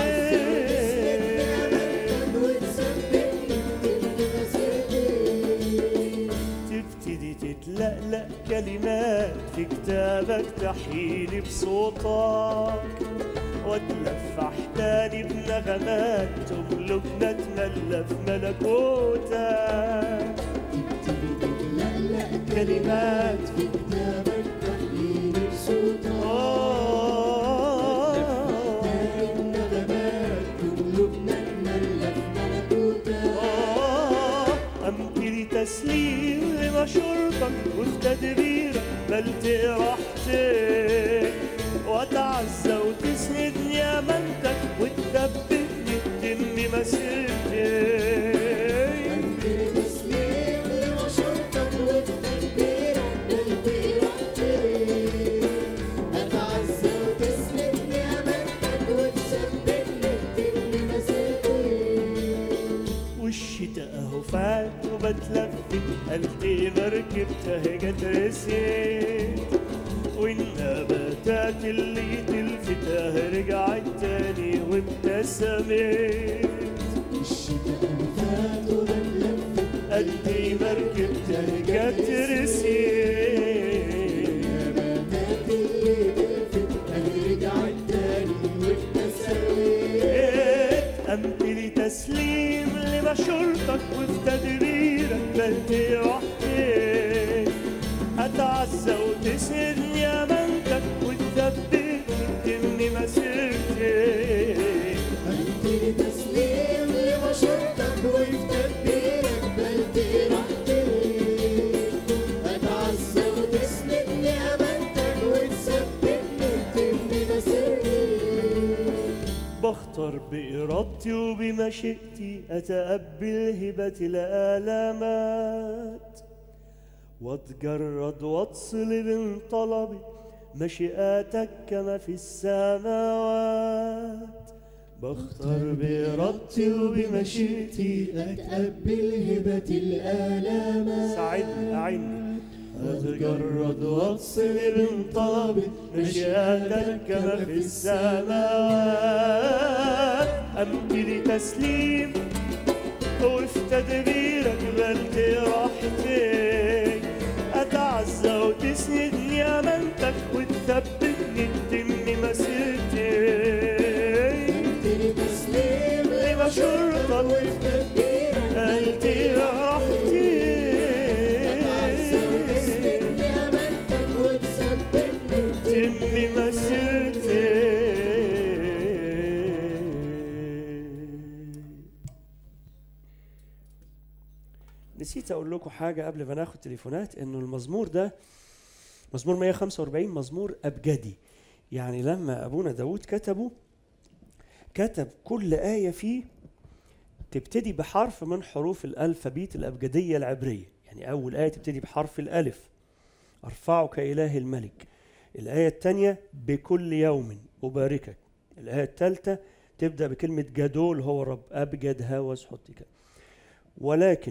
وتثبتني تتم مسيرتي تبتدي تتلقلق كلمات في كتابك تحييني بصوتك وتلفح تاني بنغمات تملكنا تملى في ملكوتك تتلقلق كلمات في كتابك تحليل بصوتك آه النغمات قلوبنا تملى في ملكوتك آه أمتلي تسليم لمشورتك وفي تدبيرك بلتقي راحتك وأتعزى وتسندني أمانتك وتثبتني تتم مسيرتي تسليم لمشورتك وتدبيرك بلتقي راحتي أتعزى وتسندني أمانتك وتثبتني تتم مسيرتي والشتاء اهو فات وبتلفت قلبي مركبتها جت رسيت والنباتات اللي تلفتها رجعت تاني وابتسمت الشتاء فات وبتلفت قلبي مركبتها جت رسيت نباتات اللي تلفت أهي رجعت تاني وابتسمت أمتلي تسليم لمشورتك وفي تدبيرك بلتي راحتك أتعزى وتسندني أمانتك وتثبتني تمني مسيرتي أنت تسليم لمشورتك وفي تدبيرك بلتقي راحتي أتعزى وتسندني أمانتك وتثبتني تتم مسيرتي بختار بإرادتي وبمشيئتي أتقبل هبة الآلامات واتجرد واتصل من طلبي مشيئاتك كما في السماوات بختار بإرادتي وبمشيئتي أتقبل هبة الآلامات ساعدني أعني أتجرد واتصل من طلبي مشيئتك كما في السماوات أمتلي تسليم وفي تدبيرك بلتي راحتك أتعزى وتسندني أمانتك وتثبتني تتم مسيرتي أنت تسليم لمشورتك وفي تدبيرك قلتي راحتي أتعزى وتسندني أمانتك وتثبتني نسيت اقول لكم حاجه قبل ما ناخد تليفونات انه المزمور ده مزمور 145 مزمور ابجدي يعني لما ابونا داود كتبه كتب كل ايه فيه تبتدي بحرف من حروف الالفابيت الابجديه العبريه يعني اول ايه تبتدي بحرف الالف ارفعك اله الملك الايه الثانيه بكل يوم اباركك الايه الثالثه تبدا بكلمه جدول هو رب ابجد هاوس حطك ولكن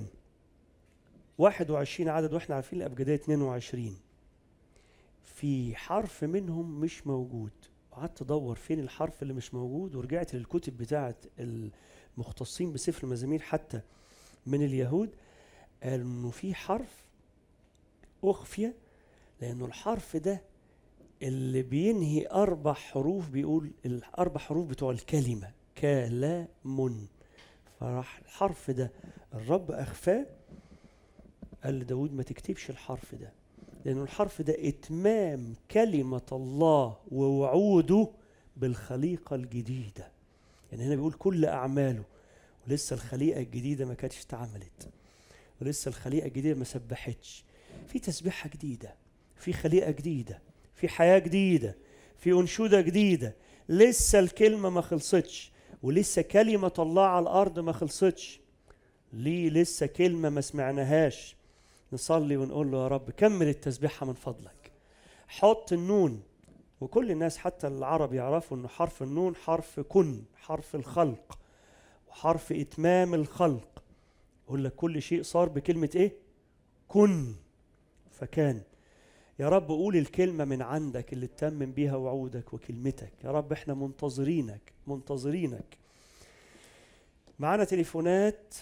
21 عدد واحنا عارفين الابجديه 22 في حرف منهم مش موجود وقعدت ادور فين الحرف اللي مش موجود ورجعت للكتب بتاعه المختصين بسفر المزامير حتى من اليهود قالوا انه في حرف اخفي لانه الحرف ده اللي بينهي اربع حروف بيقول الاربع حروف بتوع الكلمه كلام فراح الحرف ده الرب اخفاه قال لداود ما تكتبش الحرف ده لأنه الحرف ده إتمام كلمة الله ووعوده بالخليقة الجديدة يعني هنا بيقول كل أعماله ولسه الخليقة الجديدة ما كانتش اتعملت ولسه الخليقة الجديدة ما سبحتش في تسبيحة جديدة في خليقة جديدة في حياة جديدة في أنشودة جديدة لسه الكلمة ما خلصتش ولسه كلمة الله على الأرض ما خلصتش ليه لسه كلمة ما سمعناهاش نصلي ونقول له يا رب كمل التسبيحة من فضلك حط النون وكل الناس حتى العرب يعرفوا انه حرف النون حرف كن حرف الخلق وحرف اتمام الخلق يقول لك كل شيء صار بكلمة ايه كن فكان يا رب قول الكلمة من عندك اللي تتمم بيها وعودك وكلمتك يا رب احنا منتظرينك منتظرينك معانا تليفونات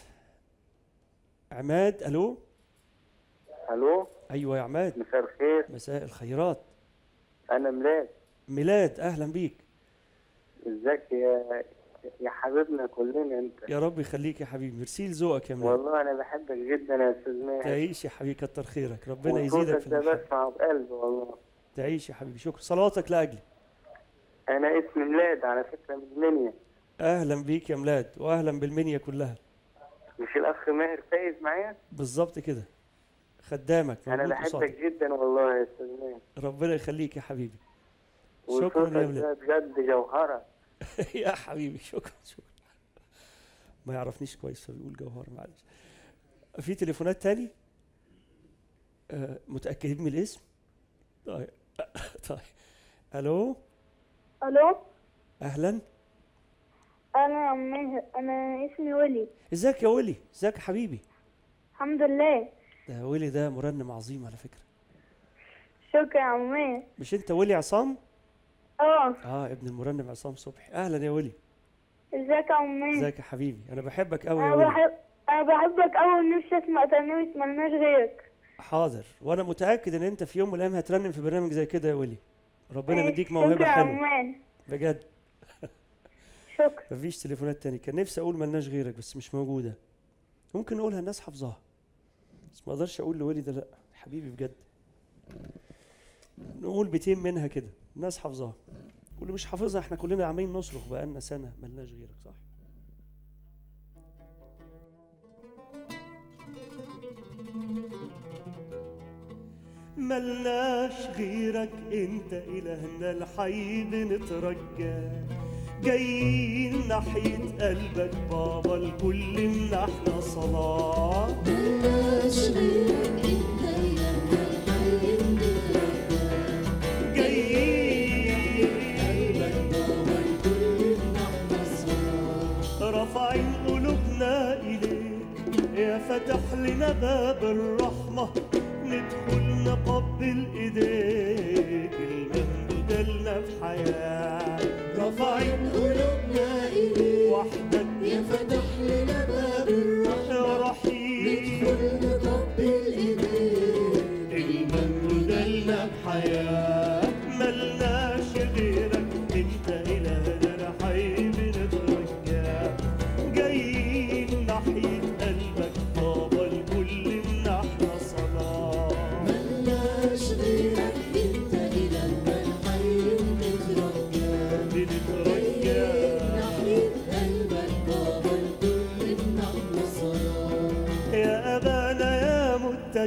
عماد الو الو ايوه يا عماد مساء الخير مساء الخيرات انا ميلاد ميلاد اهلا بيك ازيك يا يا حبيبنا كلنا انت يا رب يخليك يا حبيبي ميرسي لذوقك يا ميلاد والله انا بحبك جدا يا استاذ ماهر تعيش يا حبيبي كتر خيرك ربنا وصوتك يزيدك في ده المحبة بسمعه بقلبي والله تعيش يا حبيبي شكرا صلواتك لاجلي انا اسمي ميلاد على فكره من المنيا اهلا بيك يا ميلاد واهلا بالمنيا كلها مش الاخ ماهر فايز معايا بالظبط كده خدامك انا موجود بحبك قصادك. جدا والله يا استاذ ماهر ربنا يخليك يا حبيبي شكرا وصوتك يا ده ميلاد بجد جوهره يا حبيبي شكرا شكرا ما يعرفنيش كويس فبيقول جوهر معلش في تليفونات تاني آه متأكدين من الاسم طيب طيب الو الو اهلا انا ماهر انا اسمي ولي ازيك يا ولي ازيك يا حبيبي الحمد لله ده ولي ده مرنم عظيم على فكرة شكرا يا عم ماهر مش انت ولي عصام اه اه ابن المرنم عصام صبحي اهلا يا ولي ازيك يا عم ماهر ازيك يا حبيبي انا بحبك قوي يا انا ولي بحب انا بحبك قوي نفسي اسمع ترنيمة ملناش غيرك حاضر وانا متاكد ان انت في يوم من الايام هترنم في برنامج زي كده يا ولي ربنا مديك موهبه شكرا يا حلوه عم ماهر بجد شكرا مفيش تليفونات تاني كان نفسي اقول ملناش غيرك بس مش موجوده ممكن نقولها الناس حافظاها بس ما اقدرش اقول لولي ده لا حبيبي بجد نقول بيتين منها كده الناس حافظاها واللي مش حافظها احنا كلنا عمالين نصرخ بقالنا سنه ملناش غيرك صح ملناش غيرك انت الهنا الحي بنترجى جايين ناحية قلبك بابا الكل من احنا صلاة ملناش غيرك انت إلهنا الحي جايين بابا الكل نحن الصلاة رافعين قلوبنا إليك يا فتح لنا باب الرحمة ندخل نقبل إيديك الممدودة لنا في حياة رافعين قلوبنا إليك وحدك يا فتح لنا باب الرحمة يا رحيم ندخل نقبل إيديك الممدودة لنا بحياة ملناش غيرك انت إلهنا الحي بنترجاك جايين ناحية قلبك بابا الكل من احنا صلاة ملناش غيرك انت إلهنا الحي بنترجاك بنترجاك ناحية قلبك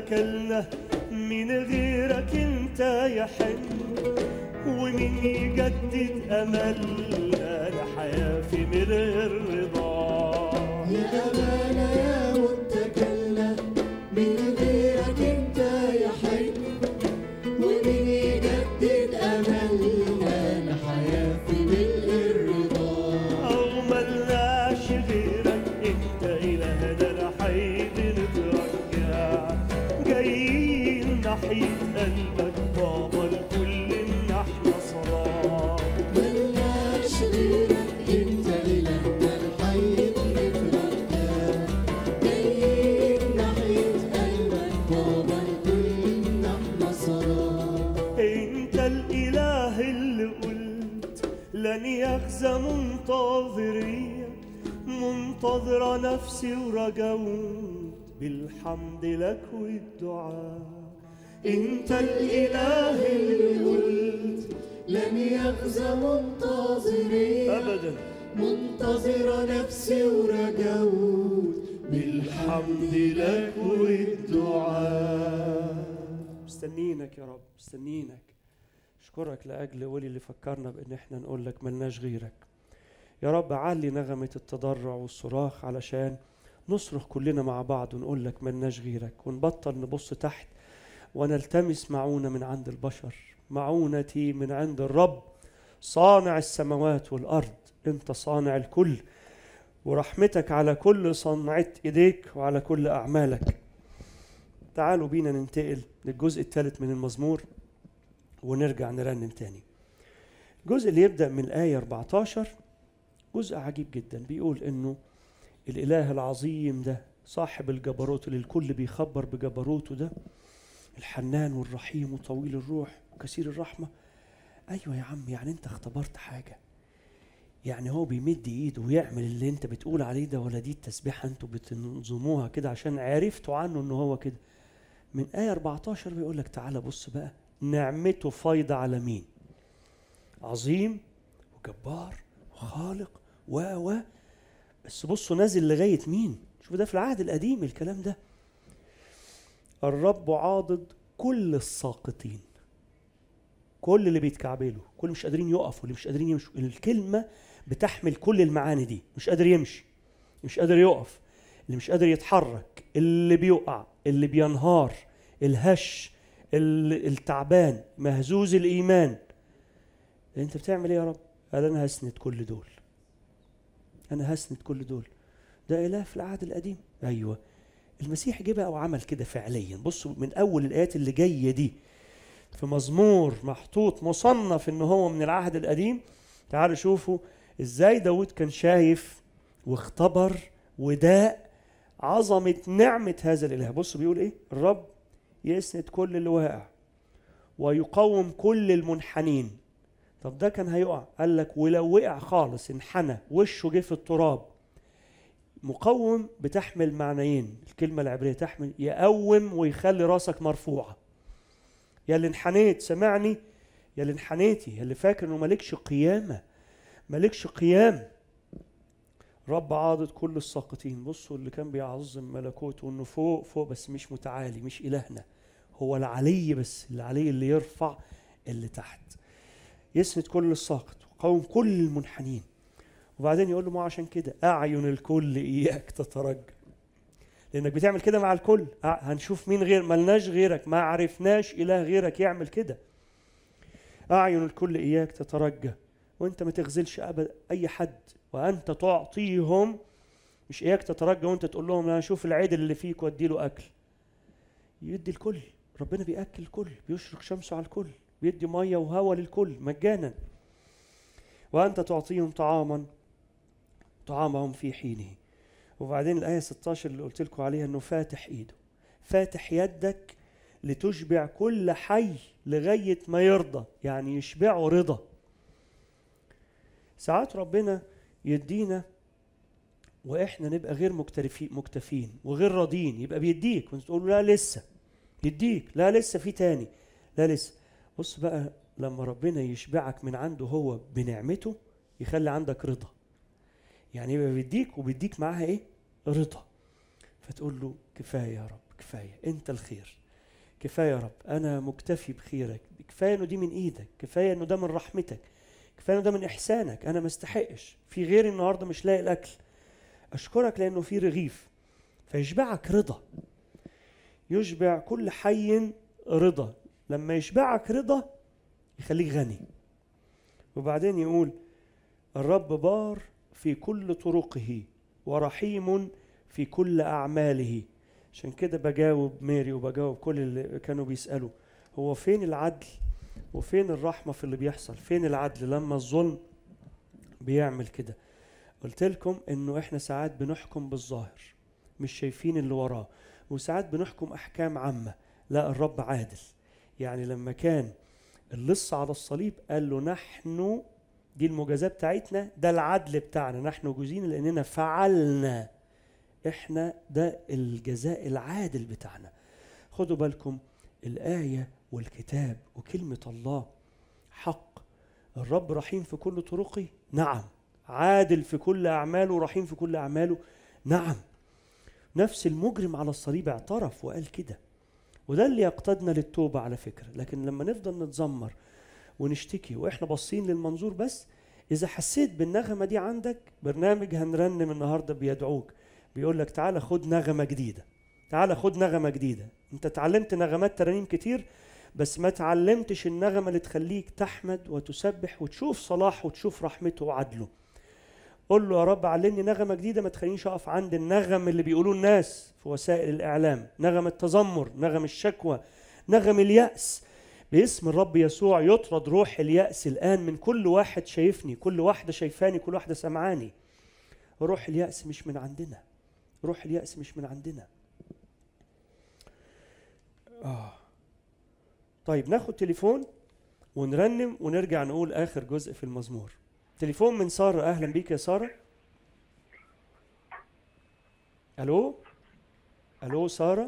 اتكلنا من غيرك انت يحن ومين يجدد املنا لحياة في من الرضا يا أمانة يا متكلة من غيرك انت يا حي ومين يجدد أملنا لحياة في ملء الرضا أو ملناش غيرك انت إلهنا الحي بنترجع جايين ناحية قلبك بابا لكل إن احنا صلاة ملناش غيرك انت إلهنا الحي بنترجى جايين ناحية قلبك بابا لكل احنا صلاة انت الاله اللي قلت لن يخزى منتظرية منتظرة نفسي ورجوت بالحمد لك والدعاء انت الاله اللي قلت لن يخزى منتظرين ابدا منتظرة نفسي ورجوت بالحمد لك والدعاء مستنينك يا رب مستنينك اشكرك لاجل ولي اللي فكرنا بان احنا نقول لك ملناش غيرك يا رب علي نغمة التضرع والصراخ علشان نصرخ كلنا مع بعض ونقول لك ملناش غيرك ونبطل نبص تحت ونلتمس معونة من عند البشر معونتي من عند الرب صانع السماوات والأرض أنت صانع الكل ورحمتك على كل صنعة إيديك وعلى كل أعمالك تعالوا بينا ننتقل للجزء الثالث من المزمور ونرجع نرنم تاني الجزء اللي يبدأ من الآية 14 جزء عجيب جدا بيقول إنه الإله العظيم ده صاحب الجبروت اللي الكل بيخبر بجبروته ده الحنان والرحيم وطويل الروح وكثير الرحمة أيوة يا عم يعني أنت اختبرت حاجة يعني هو بيمد ايده ويعمل اللي انت بتقول عليه ده ولا دي التسبيحة انتوا بتنظموها كده عشان عرفتوا عنه ان هو كده من آية 14 بيقول لك تعالى بص بقى نعمته فايضة على مين عظيم وجبار وخالق و و بس بصوا نازل لغاية مين شوفوا ده في العهد القديم الكلام ده الرب عاضد كل الساقطين كل اللي بيتكعبلوا كل مش قادرين يقفوا اللي مش قادرين يمشوا الكلمة بتحمل كل المعاني دي مش قادر يمشي مش قادر يقف اللي مش قادر يتحرك اللي بيقع اللي بينهار الهش ال- التعبان مهزوز الإيمان انت بتعمل ايه يا رب قال انا هسند كل دول انا هسند كل دول ده اله في العهد القديم ايوه المسيح جه بقى وعمل كده فعليا بصوا من اول الايات اللي جايه دي في مزمور محطوط مصنف ان هو من العهد القديم تعالوا شوفوا ازاي داود كان شايف واختبر وداء عظمة نعمة هذا الإله بصوا بيقول إيه الرب يسند كل اللي واقع ويقوم كل المنحنين طب ده كان هيقع قال لك ولو وقع خالص انحنى وشه جه في التراب مقوم بتحمل معنيين الكلمة العبرية تحمل يقوم ويخلي راسك مرفوعة يا اللي انحنيت سمعني يا اللي انحنيتي يا اللي فاكر انه مالكش قيامة مالكش قيام رب عاضد كل الساقطين بصوا اللي كان بيعظم ملكوته انه فوق فوق بس مش متعالي مش الهنا هو العلي بس العلي اللي يرفع اللي تحت يسند كل الساقط وقوم كل المنحنين وبعدين يقول له ما عشان كده اعين الكل اياك تترجى لانك بتعمل كده مع الكل أع- هنشوف مين غير ملناش غيرك ما عرفناش اله غيرك يعمل كده اعين الكل اياك تترجى وانت ما تغزلش ابدا اي حد وانت تعطيهم مش اياك تترجى وانت تقول لهم انا اشوف العدل اللي فيك وادي له اكل يدي الكل ربنا بياكل الكل بيشرق شمسه على الكل بيدي ميه وهواء للكل مجانا وانت تعطيهم طعاما طعامهم في حينه وبعدين الايه 16 اللي قلت لكم عليها انه فاتح ايده فاتح يدك لتشبع كل حي لغايه ما يرضى يعني يشبعه رضا ساعات ربنا يدينا واحنا نبقى غير مكترفين مكتفين وغير راضيين يبقى بيديك وانت تقول له لا لسه يديك لا لسه في تاني لا لسه بص بقى لما ربنا يشبعك من عنده هو بنعمته يخلي عندك رضا يعني يبقى بيديك وبيديك معاها ايه رضا فتقول له كفايه يا رب كفايه انت الخير كفايه يا رب انا مكتفي بخيرك كفايه انه دي من ايدك كفايه انه ده من رحمتك كفايه انه ده من احسانك انا ما استحقش في غيري النهارده مش لاقي الاكل اشكرك لانه في رغيف فيشبعك رضا يشبع كل حي رضا لما يشبعك رضا يخليك غني وبعدين يقول الرب بار في كل طرقه ورحيم في كل أعماله عشان كده بجاوب ماري وبجاوب كل اللي كانوا بيسألوا هو فين العدل وفين الرحمة في اللي بيحصل فين العدل لما الظلم بيعمل كده قلت لكم انه احنا ساعات بنحكم بالظاهر مش شايفين اللي وراه وساعات بنحكم احكام عامة لا الرب عادل يعني لما كان اللص على الصليب قال له نحن دي المجازاة بتاعتنا ده العدل بتاعنا نحن جزين لأننا فعلنا احنا ده الجزاء العادل بتاعنا خدوا بالكم الآية والكتاب وكلمة الله حق الرب رحيم في كل طرقه نعم عادل في كل أعماله رحيم في كل أعماله نعم نفس المجرم على الصليب اعترف وقال كده وده اللي يقتدنا للتوبة على فكرة لكن لما نفضل نتذمر ونشتكي واحنا باصين للمنظور بس اذا حسيت بالنغمه دي عندك برنامج هنرنم النهارده بيدعوك بيقول لك تعالى خد نغمه جديده تعالى خد نغمه جديده انت اتعلمت نغمات ترانيم كتير بس ما تعلمتش النغمه اللي تخليك تحمد وتسبح وتشوف صلاحه وتشوف رحمته وعدله قول له يا رب علمني نغمه جديده ما تخلينيش اقف عند النغم اللي بيقولوه الناس في وسائل الاعلام نغم التذمر نغم الشكوى نغم الياس باسم الرب يسوع يطرد روح اليأس الآن من كل واحد شايفني كل واحدة شايفاني كل واحدة سمعاني روح اليأس مش من عندنا روح اليأس مش من عندنا آه. طيب ناخد تليفون ونرنم ونرجع نقول آخر جزء في المزمور تليفون من سارة أهلا بيك يا سارة ألو ألو سارة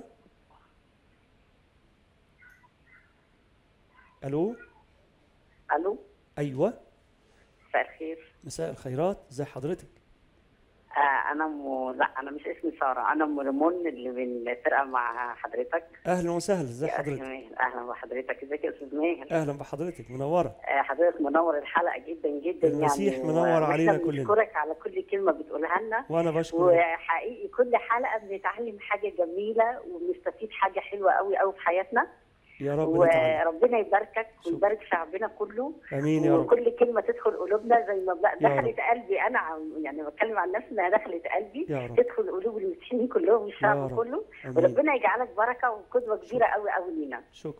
ألو الو أيوة مساء الخير مساء الخيرات ازي حضرتك آه انا م... لا انا مش اسمي ساره انا ام ريمون اللي بالفرقه مع حضرتك اهلا وسهلا ازي يا أخي حضرتك ماهر اهلا بحضرتك ازيك يا استاذ ماهر اهلا بحضرتك منوره آه حضرتك منور الحلقه جدا جدا المسيح يعني منور وإحنا علينا كلنا. بنشكرك على كل كلمه بتقولها لنا وانا بشكر وحقيقي كل حلقه بنتعلم حاجه جميله وبنستفيد حاجه حلوه قوي قوي في حياتنا يا رب نتعلم وربنا يباركك شكرا. ويبارك شعبنا كله امين يا رب وكل كلمه تدخل قلوبنا زي ما بقى يا دخلت قلبي انا عم- يعني بتكلم عن نفسي انها دخلت قلبي يا رب تدخل قلوب المسيحيين كلهم يا والشعب رب. كله امين وربنا يجعلك بركه وقدوه كبيره قوي قوي لينا شكرا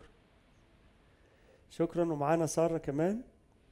شكرا ومعانا ساره كمان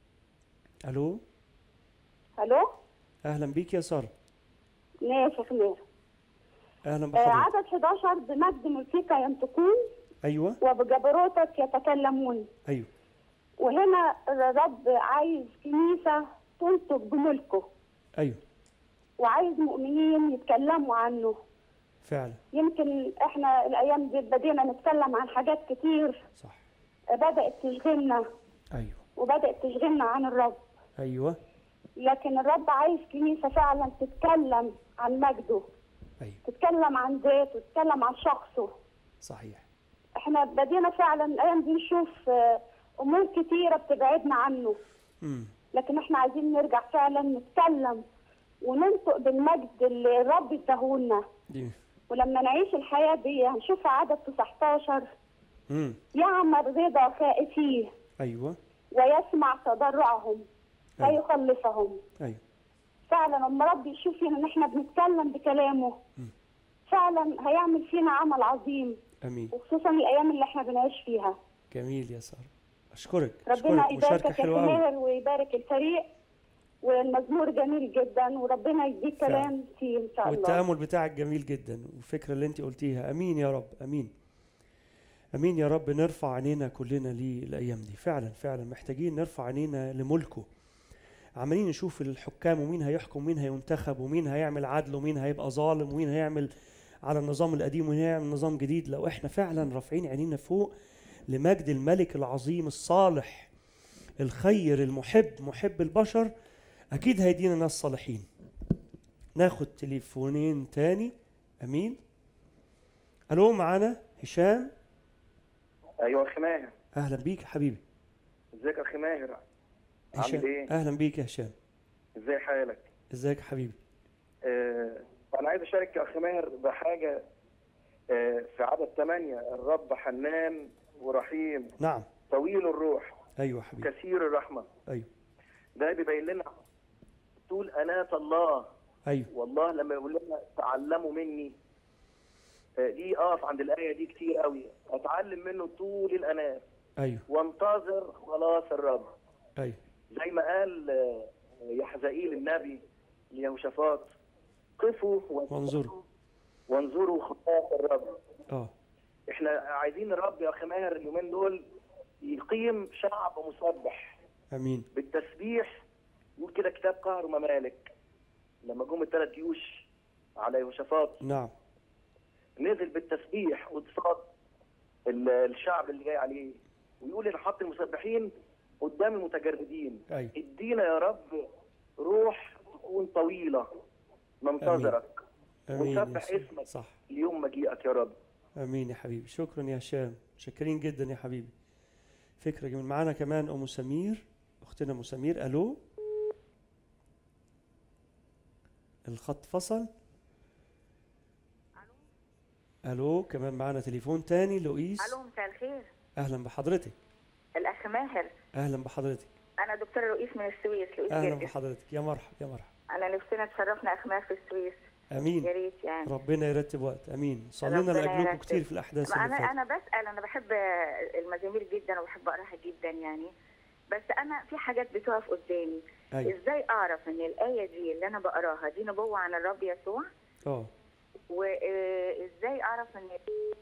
الو الو اهلا بيك يا ساره ماشي يا خمير اهلا آه بحضرتك عدد 11 بمجد ملكك ينطقون ايوه وبجبروتك يتكلمون ايوه وهنا الرب عايز كنيسة تنطق بملكه ايوه وعايز مؤمنين يتكلموا عنه فعلا يمكن احنا الايام دي بدينا نتكلم عن حاجات كتير صح بدأت تشغلنا ايوه وبدأت تشغلنا عن الرب ايوه لكن الرب عايز كنيسة فعلا تتكلم عن مجده ايوه تتكلم عن ذاته تتكلم عن شخصه صحيح احنا بدينا فعلا الايام دي نشوف آه، امور كتيرة بتبعدنا عنه امم لكن احنا عايزين نرجع فعلا نتكلم وننطق بالمجد اللي الرب اداهولنا دي ولما نعيش الحياة دي هنشوف عدد 19 امم يعمل رضا خائفيه ايوه ويسمع تضرعهم أيوة. فيخلصهم ايوه فعلا لما رب يشوف فينا ان احنا بنتكلم بكلامه مم. فعلا هيعمل فينا عمل عظيم امين وخصوصا الايام اللي احنا بنعيش فيها جميل يا ساره اشكرك ربنا اشكرك مشاركه يباركك يا حلوه قوي سماهر ويبارك الفريق والمزمور جميل جدا وربنا يديك فعلا. كلام فيه ان شاء الله والتأمل بتاعك جميل جدا والفكرة اللي انت قلتيها امين يا رب امين امين يا رب نرفع عينينا كلنا ليه الايام دي فعلا فعلا محتاجين نرفع عينينا لملكه عمالين نشوف الحكام ومين هيحكم ومين هينتخب ومين هيعمل عدل ومين هيبقى ظالم ومين هيعمل على النظام القديم ومين هيعمل نظام جديد لو احنا فعلا رافعين عينينا فوق لمجد الملك العظيم الصالح الخير المحب محب البشر اكيد هيدينا ناس صالحين ناخد تليفونين تاني امين الو معانا هشام ايوه اخي ماهر اهلا بيك يا حبيبي ازيك يا اخي ماهر هشام عامل ايه اهلا بيك يا هشام ازاي حالك ازيك يا حبيبي آه انا عايز اشارك يا اخي ماهر بحاجه آه في عدد ثمانية الرب حنان ورحيم نعم طويل الروح ايوه يا حبيبي كثير الرحمه ايوه ده بيبين لنا طول اناه الله ايوه والله لما يقول لنا تعلموا مني آه، دي اقف عند الايه دي كتير قوي اتعلم منه طول الاناه ايوه وانتظر خلاص الرب ايوه زي ما قال آه، يحزائيل النبي ليهوشافاط قفوا وانظروا وانظروا خطاة الرب اه احنا عايزين الرب يا اخي ماهر اليومين دول يقيم شعب مسبح امين بالتسبيح يقول كده كتاب قهر وممالك لما جم الثلاث جيوش على يهوشافاط نعم نزل بالتسبيح قصاد ال- الشعب اللي جاي عليه ويقول انا حاطط المسبحين قدام المتجردين ايوه ادينا يا رب روح تكون طويله ننتظرك امين ونسبح يا اسمك صح ليوم مجيئك يا رب امين يا حبيبي شكرا يا هشام شاكرين جدا يا حبيبي فكره جميله معانا كمان ام سمير اختنا ام سمير الو الخط فصل الو كمان معانا تليفون تاني لؤيس الو مساء الخير اهلا بحضرتك الاخ ماهر اهلا بحضرتك انا دكتوره لؤيس من السويس لؤيس اهلا جرجس بحضرتك يا مرحبا يا مرحبا انا نفسنا تشرفنا اخ ماهر في السويس امين يا ريت يعني ربنا يرتب وقت امين صلينا ربنا لاجلكم يرتب. كتير في الاحداث ما اللي انا فاتت انا بسال انا بحب المزامير جدا وبحب اقراها جدا يعني بس انا في حاجات بتقف قدامي أيوة. ازاي اعرف ان الايه دي اللي انا بقراها دي نبوه عن الرب يسوع اه وازاي اعرف ان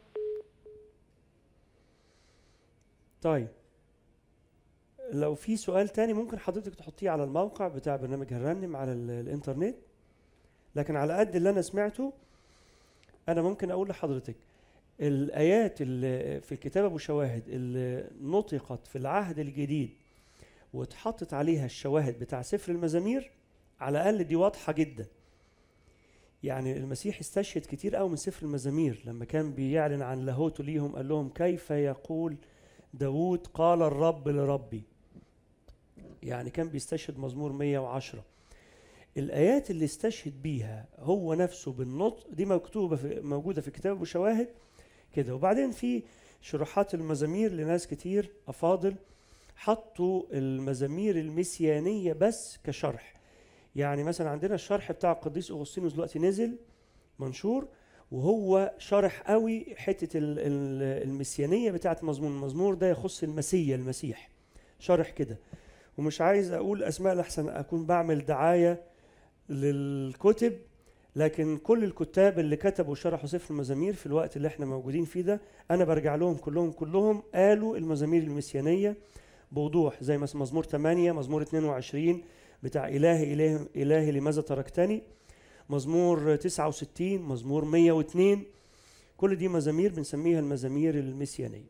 طيب لو في سؤال تاني ممكن حضرتك تحطيه على الموقع بتاع برنامج هرنم على ال- الانترنت لكن على قد اللي انا سمعته انا ممكن اقول لحضرتك الايات اللي في الكتاب ابو شواهد اللي نطقت في العهد الجديد واتحطت عليها الشواهد بتاع سفر المزامير على الاقل دي واضحه جدا يعني المسيح استشهد كتير قوي من سفر المزامير لما كان بيعلن عن لاهوته ليهم قال لهم كيف يقول داوود قال الرب لربي يعني كان بيستشهد مزمور 110 الآيات اللي استشهد بيها هو نفسه بالنطق دي مكتوبة في موجودة في كتاب أبو شواهد كده وبعدين في شروحات المزامير لناس كتير أفاضل حطوا المزامير المسيانية بس كشرح يعني مثلا عندنا الشرح بتاع القديس أغسطينوس دلوقتي نزل منشور وهو شرح قوي حته ال- ال- المسيانيه بتاعت مزمور المزمور ده يخص المسيا المسيح شرح كده ومش عايز اقول اسماء لحسن اكون بعمل دعايه للكتب لكن كل الكتاب اللي كتبوا وشرحوا سفر المزامير في الوقت اللي احنا موجودين فيه ده انا برجع لهم كلهم كلهم قالوا المزامير المسيانيه بوضوح زي مثلا مزمور 8 مزمور 22 بتاع الهي الهي الهي لماذا تركتني مزمور 69 مزمور 102 كل دي مزامير بنسميها المزامير المسيانية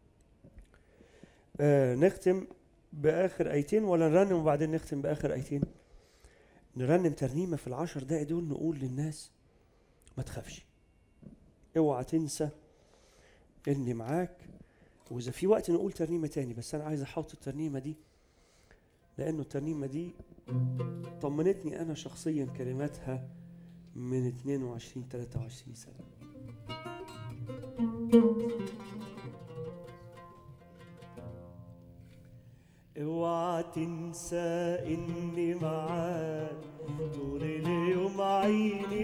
آه نختم بآخر آيتين ولا نرنم وبعدين نختم بآخر آيتين نرنم ترنيمة في العشر دقايق دول نقول للناس ما تخافش اوعى تنسى اني معاك واذا في وقت نقول ترنيمة تاني بس انا عايز احط الترنيمة دي لانه الترنيمة دي طمنتني انا شخصيا كلماتها من 22 23 سنه اوعى تنسى اني معاك طول اليوم عيني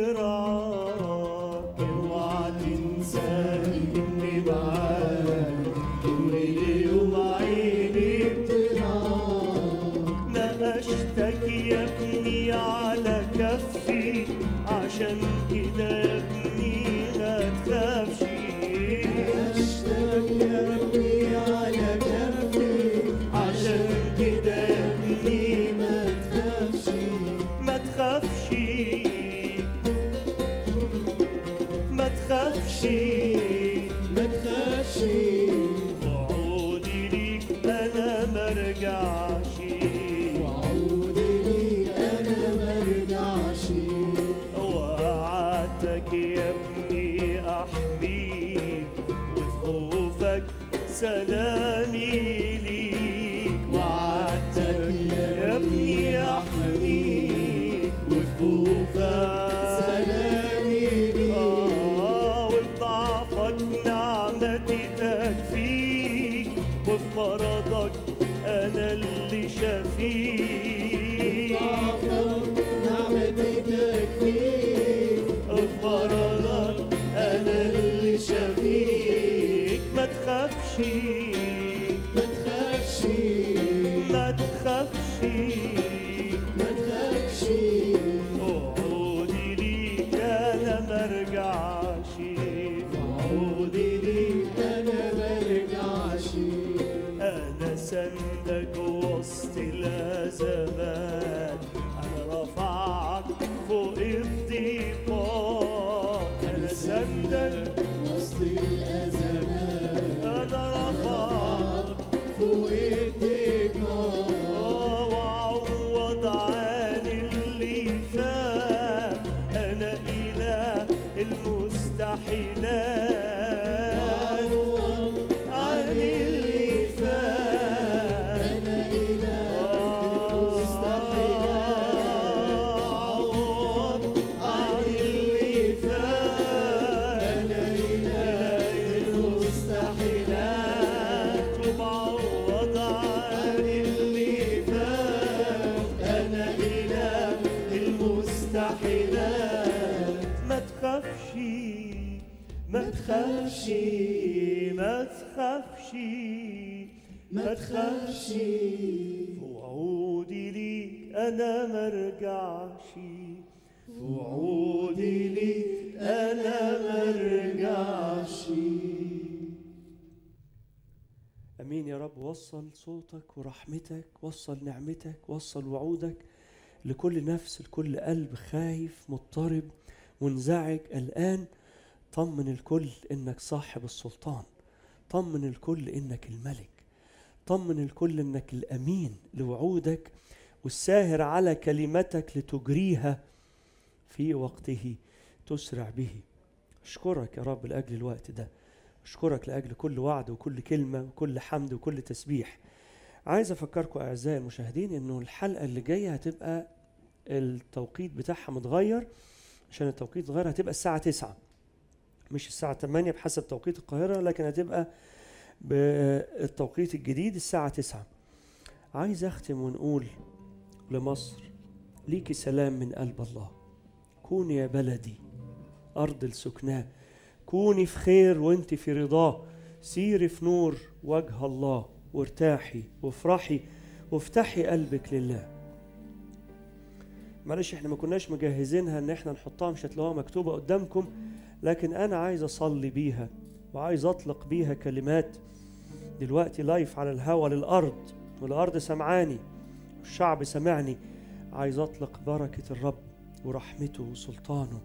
بترعاك اوعى تنسى اني معاك طول اليوم عيني بترعاك نقشتك يا ابني على كفي عشان كده يا ابني ما تخافش نقشتك يا ابني على كفي عشان كده يا ابني ما تخافش ما تخافش ما تخافش ما تخافش وعودي ليك انا مرجعش وعودي ليك انا مرجعش وعدتك يا ابني احمل سلامي ليك وعدتك يا ابني احميك وكفوفك سلامي ليك آه وبضعفك نعمتي تكفيك وفي مرضك انا اللي شفيك نعمتي تكفيك وفي مرضك انا اللي شفيك ما تخافش ما تخافش ما تخافش ما تخافش وعودي ليك انا مرجعش وعودي ليك انا برجعش انا سندك وسط الازمات انا رفعك فوق الضيقات انا سندك وسط الازمات انا رفعك فوق الدقات وعوض عن اللي فات انا اله المستحيلات عن اللي فات انا اله عوض عن اللي فات انا اله المستحيلات وبعوض عن اللي فات انا اله المستحيلات ما تخافش ما تخافش ما تخافش ما تخافش وعودي ليك انا مرجعش وعودي ليك انا مرجعش امين يا رب وصل صوتك ورحمتك وصل نعمتك وصل وعودك لكل نفس لكل قلب خايف مضطرب منزعج قلقان طمن الكل انك صاحب السلطان طمن الكل انك الملك طمن الكل انك الامين لوعودك والساهر على كلمتك لتجريها في وقته تسرع به اشكرك يا رب لاجل الوقت ده اشكرك لاجل كل وعد وكل كلمه وكل حمد وكل تسبيح عايز افكركم اعزائي المشاهدين انه الحلقه اللي جايه هتبقى التوقيت بتاعها متغير عشان التوقيت اتغير هتبقى الساعه 9 مش الساعه 8 بحسب توقيت القاهره لكن هتبقى بالتوقيت الجديد الساعه 9 عايز اختم ونقول لمصر ليكي سلام من قلب الله كوني يا بلدي أرض السكناء كوني في خير وانت في رضاه سيري في نور وجه الله وارتاحي وافرحي وافتحي قلبك لله معلش احنا ما كناش مجهزينها ان احنا نحطها مش هتلاقوها مكتوبة قدامكم لكن انا عايز اصلي بيها وعايز اطلق بيها كلمات دلوقتي لايف على الهوا للارض والارض سمعاني والشعب سمعني عايز اطلق بركة الرب ورحمته وسلطانه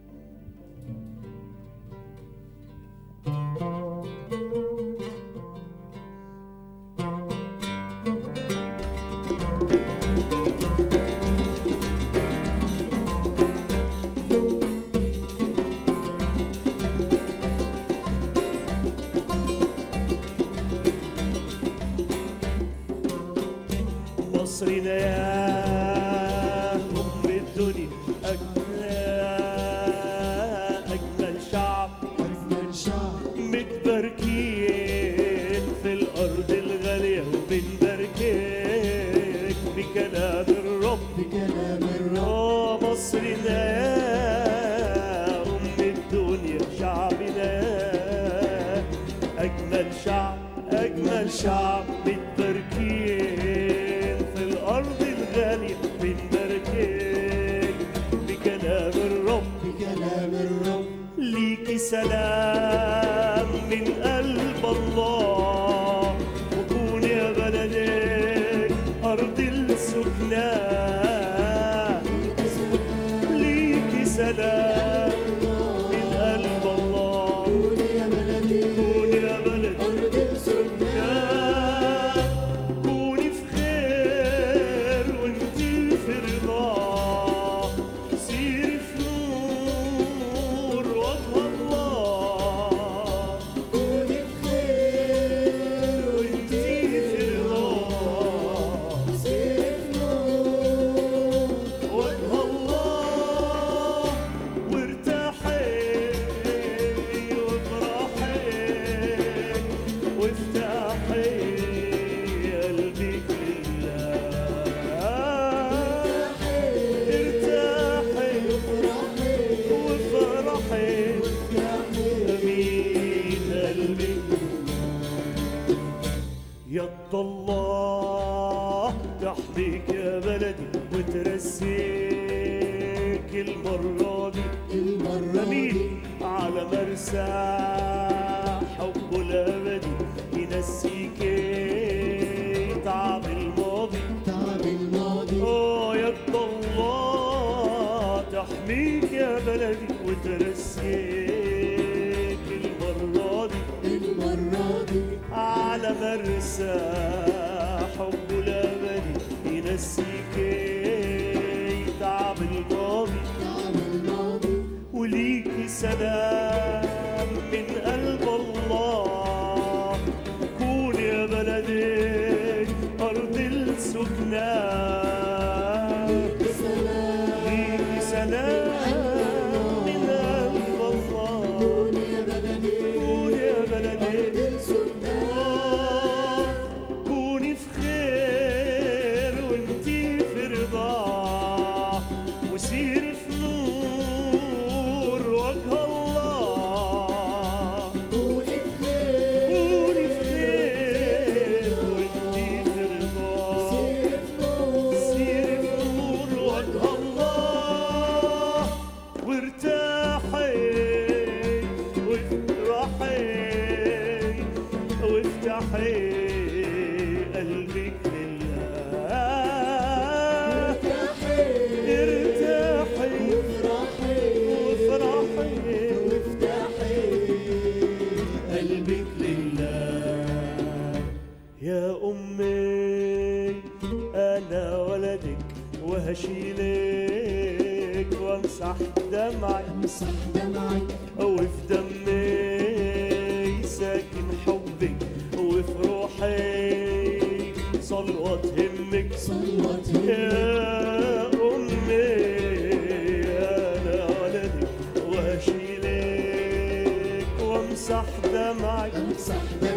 مصرنا يا أم الدنيا أجمل أجمل شعب أجمل شعب متباركين في الأرض الغالية وبنباركك بكلام الرب بكلام الرب آه مصرنا يا أم الدنيا شعبنا أجمل شعب أجمل شعب متباركين في الأرض الغالية بنباركك بكلام الرب بكلام الرب ليكي سلام من قلب الله وكون يا بلدك أرض السكناء ليكي سلام من قلب الله قول يا بلدي كون يا بلد أرض السكناء كوني في خير وانتي في رضا سيري في نور وجه الله كوني بخير دي المرة دي أمين على مرسى حبه الأبدي ينسيك تعب الماضي تعب الماضي آه يد الله تحميك يا بلدي وترسيك المرة دي المرة دي على مرسى حبه الأبدي ينسيك تعب الماضي تعب الماضي وليكي سلام من قلب الله كون يا بلدي أرض السكنان سلام ليكي سلام من قلب الله كون يا بلدي كون يا بلدي السكان كوني في خير وانتي في رضا وسيري في نور وجه الله كوني بخير كوني في خير وانتي في رضا سير في نور سيري في نور وجه الله وارتاحي وافرحي وافتحي قلبك لله ارتاحي ارتاحي افرحي وافرحي وافتحي قلبك لله يا أمي أنا ولدك وهشيلك وامسح دمعي امسح دمعك وفي دمي ساكن حبك وفي روحي صلوة تهمك صلوة يا أمي أنا ولدك وهشيلك وامسح دمعك امسح دمعك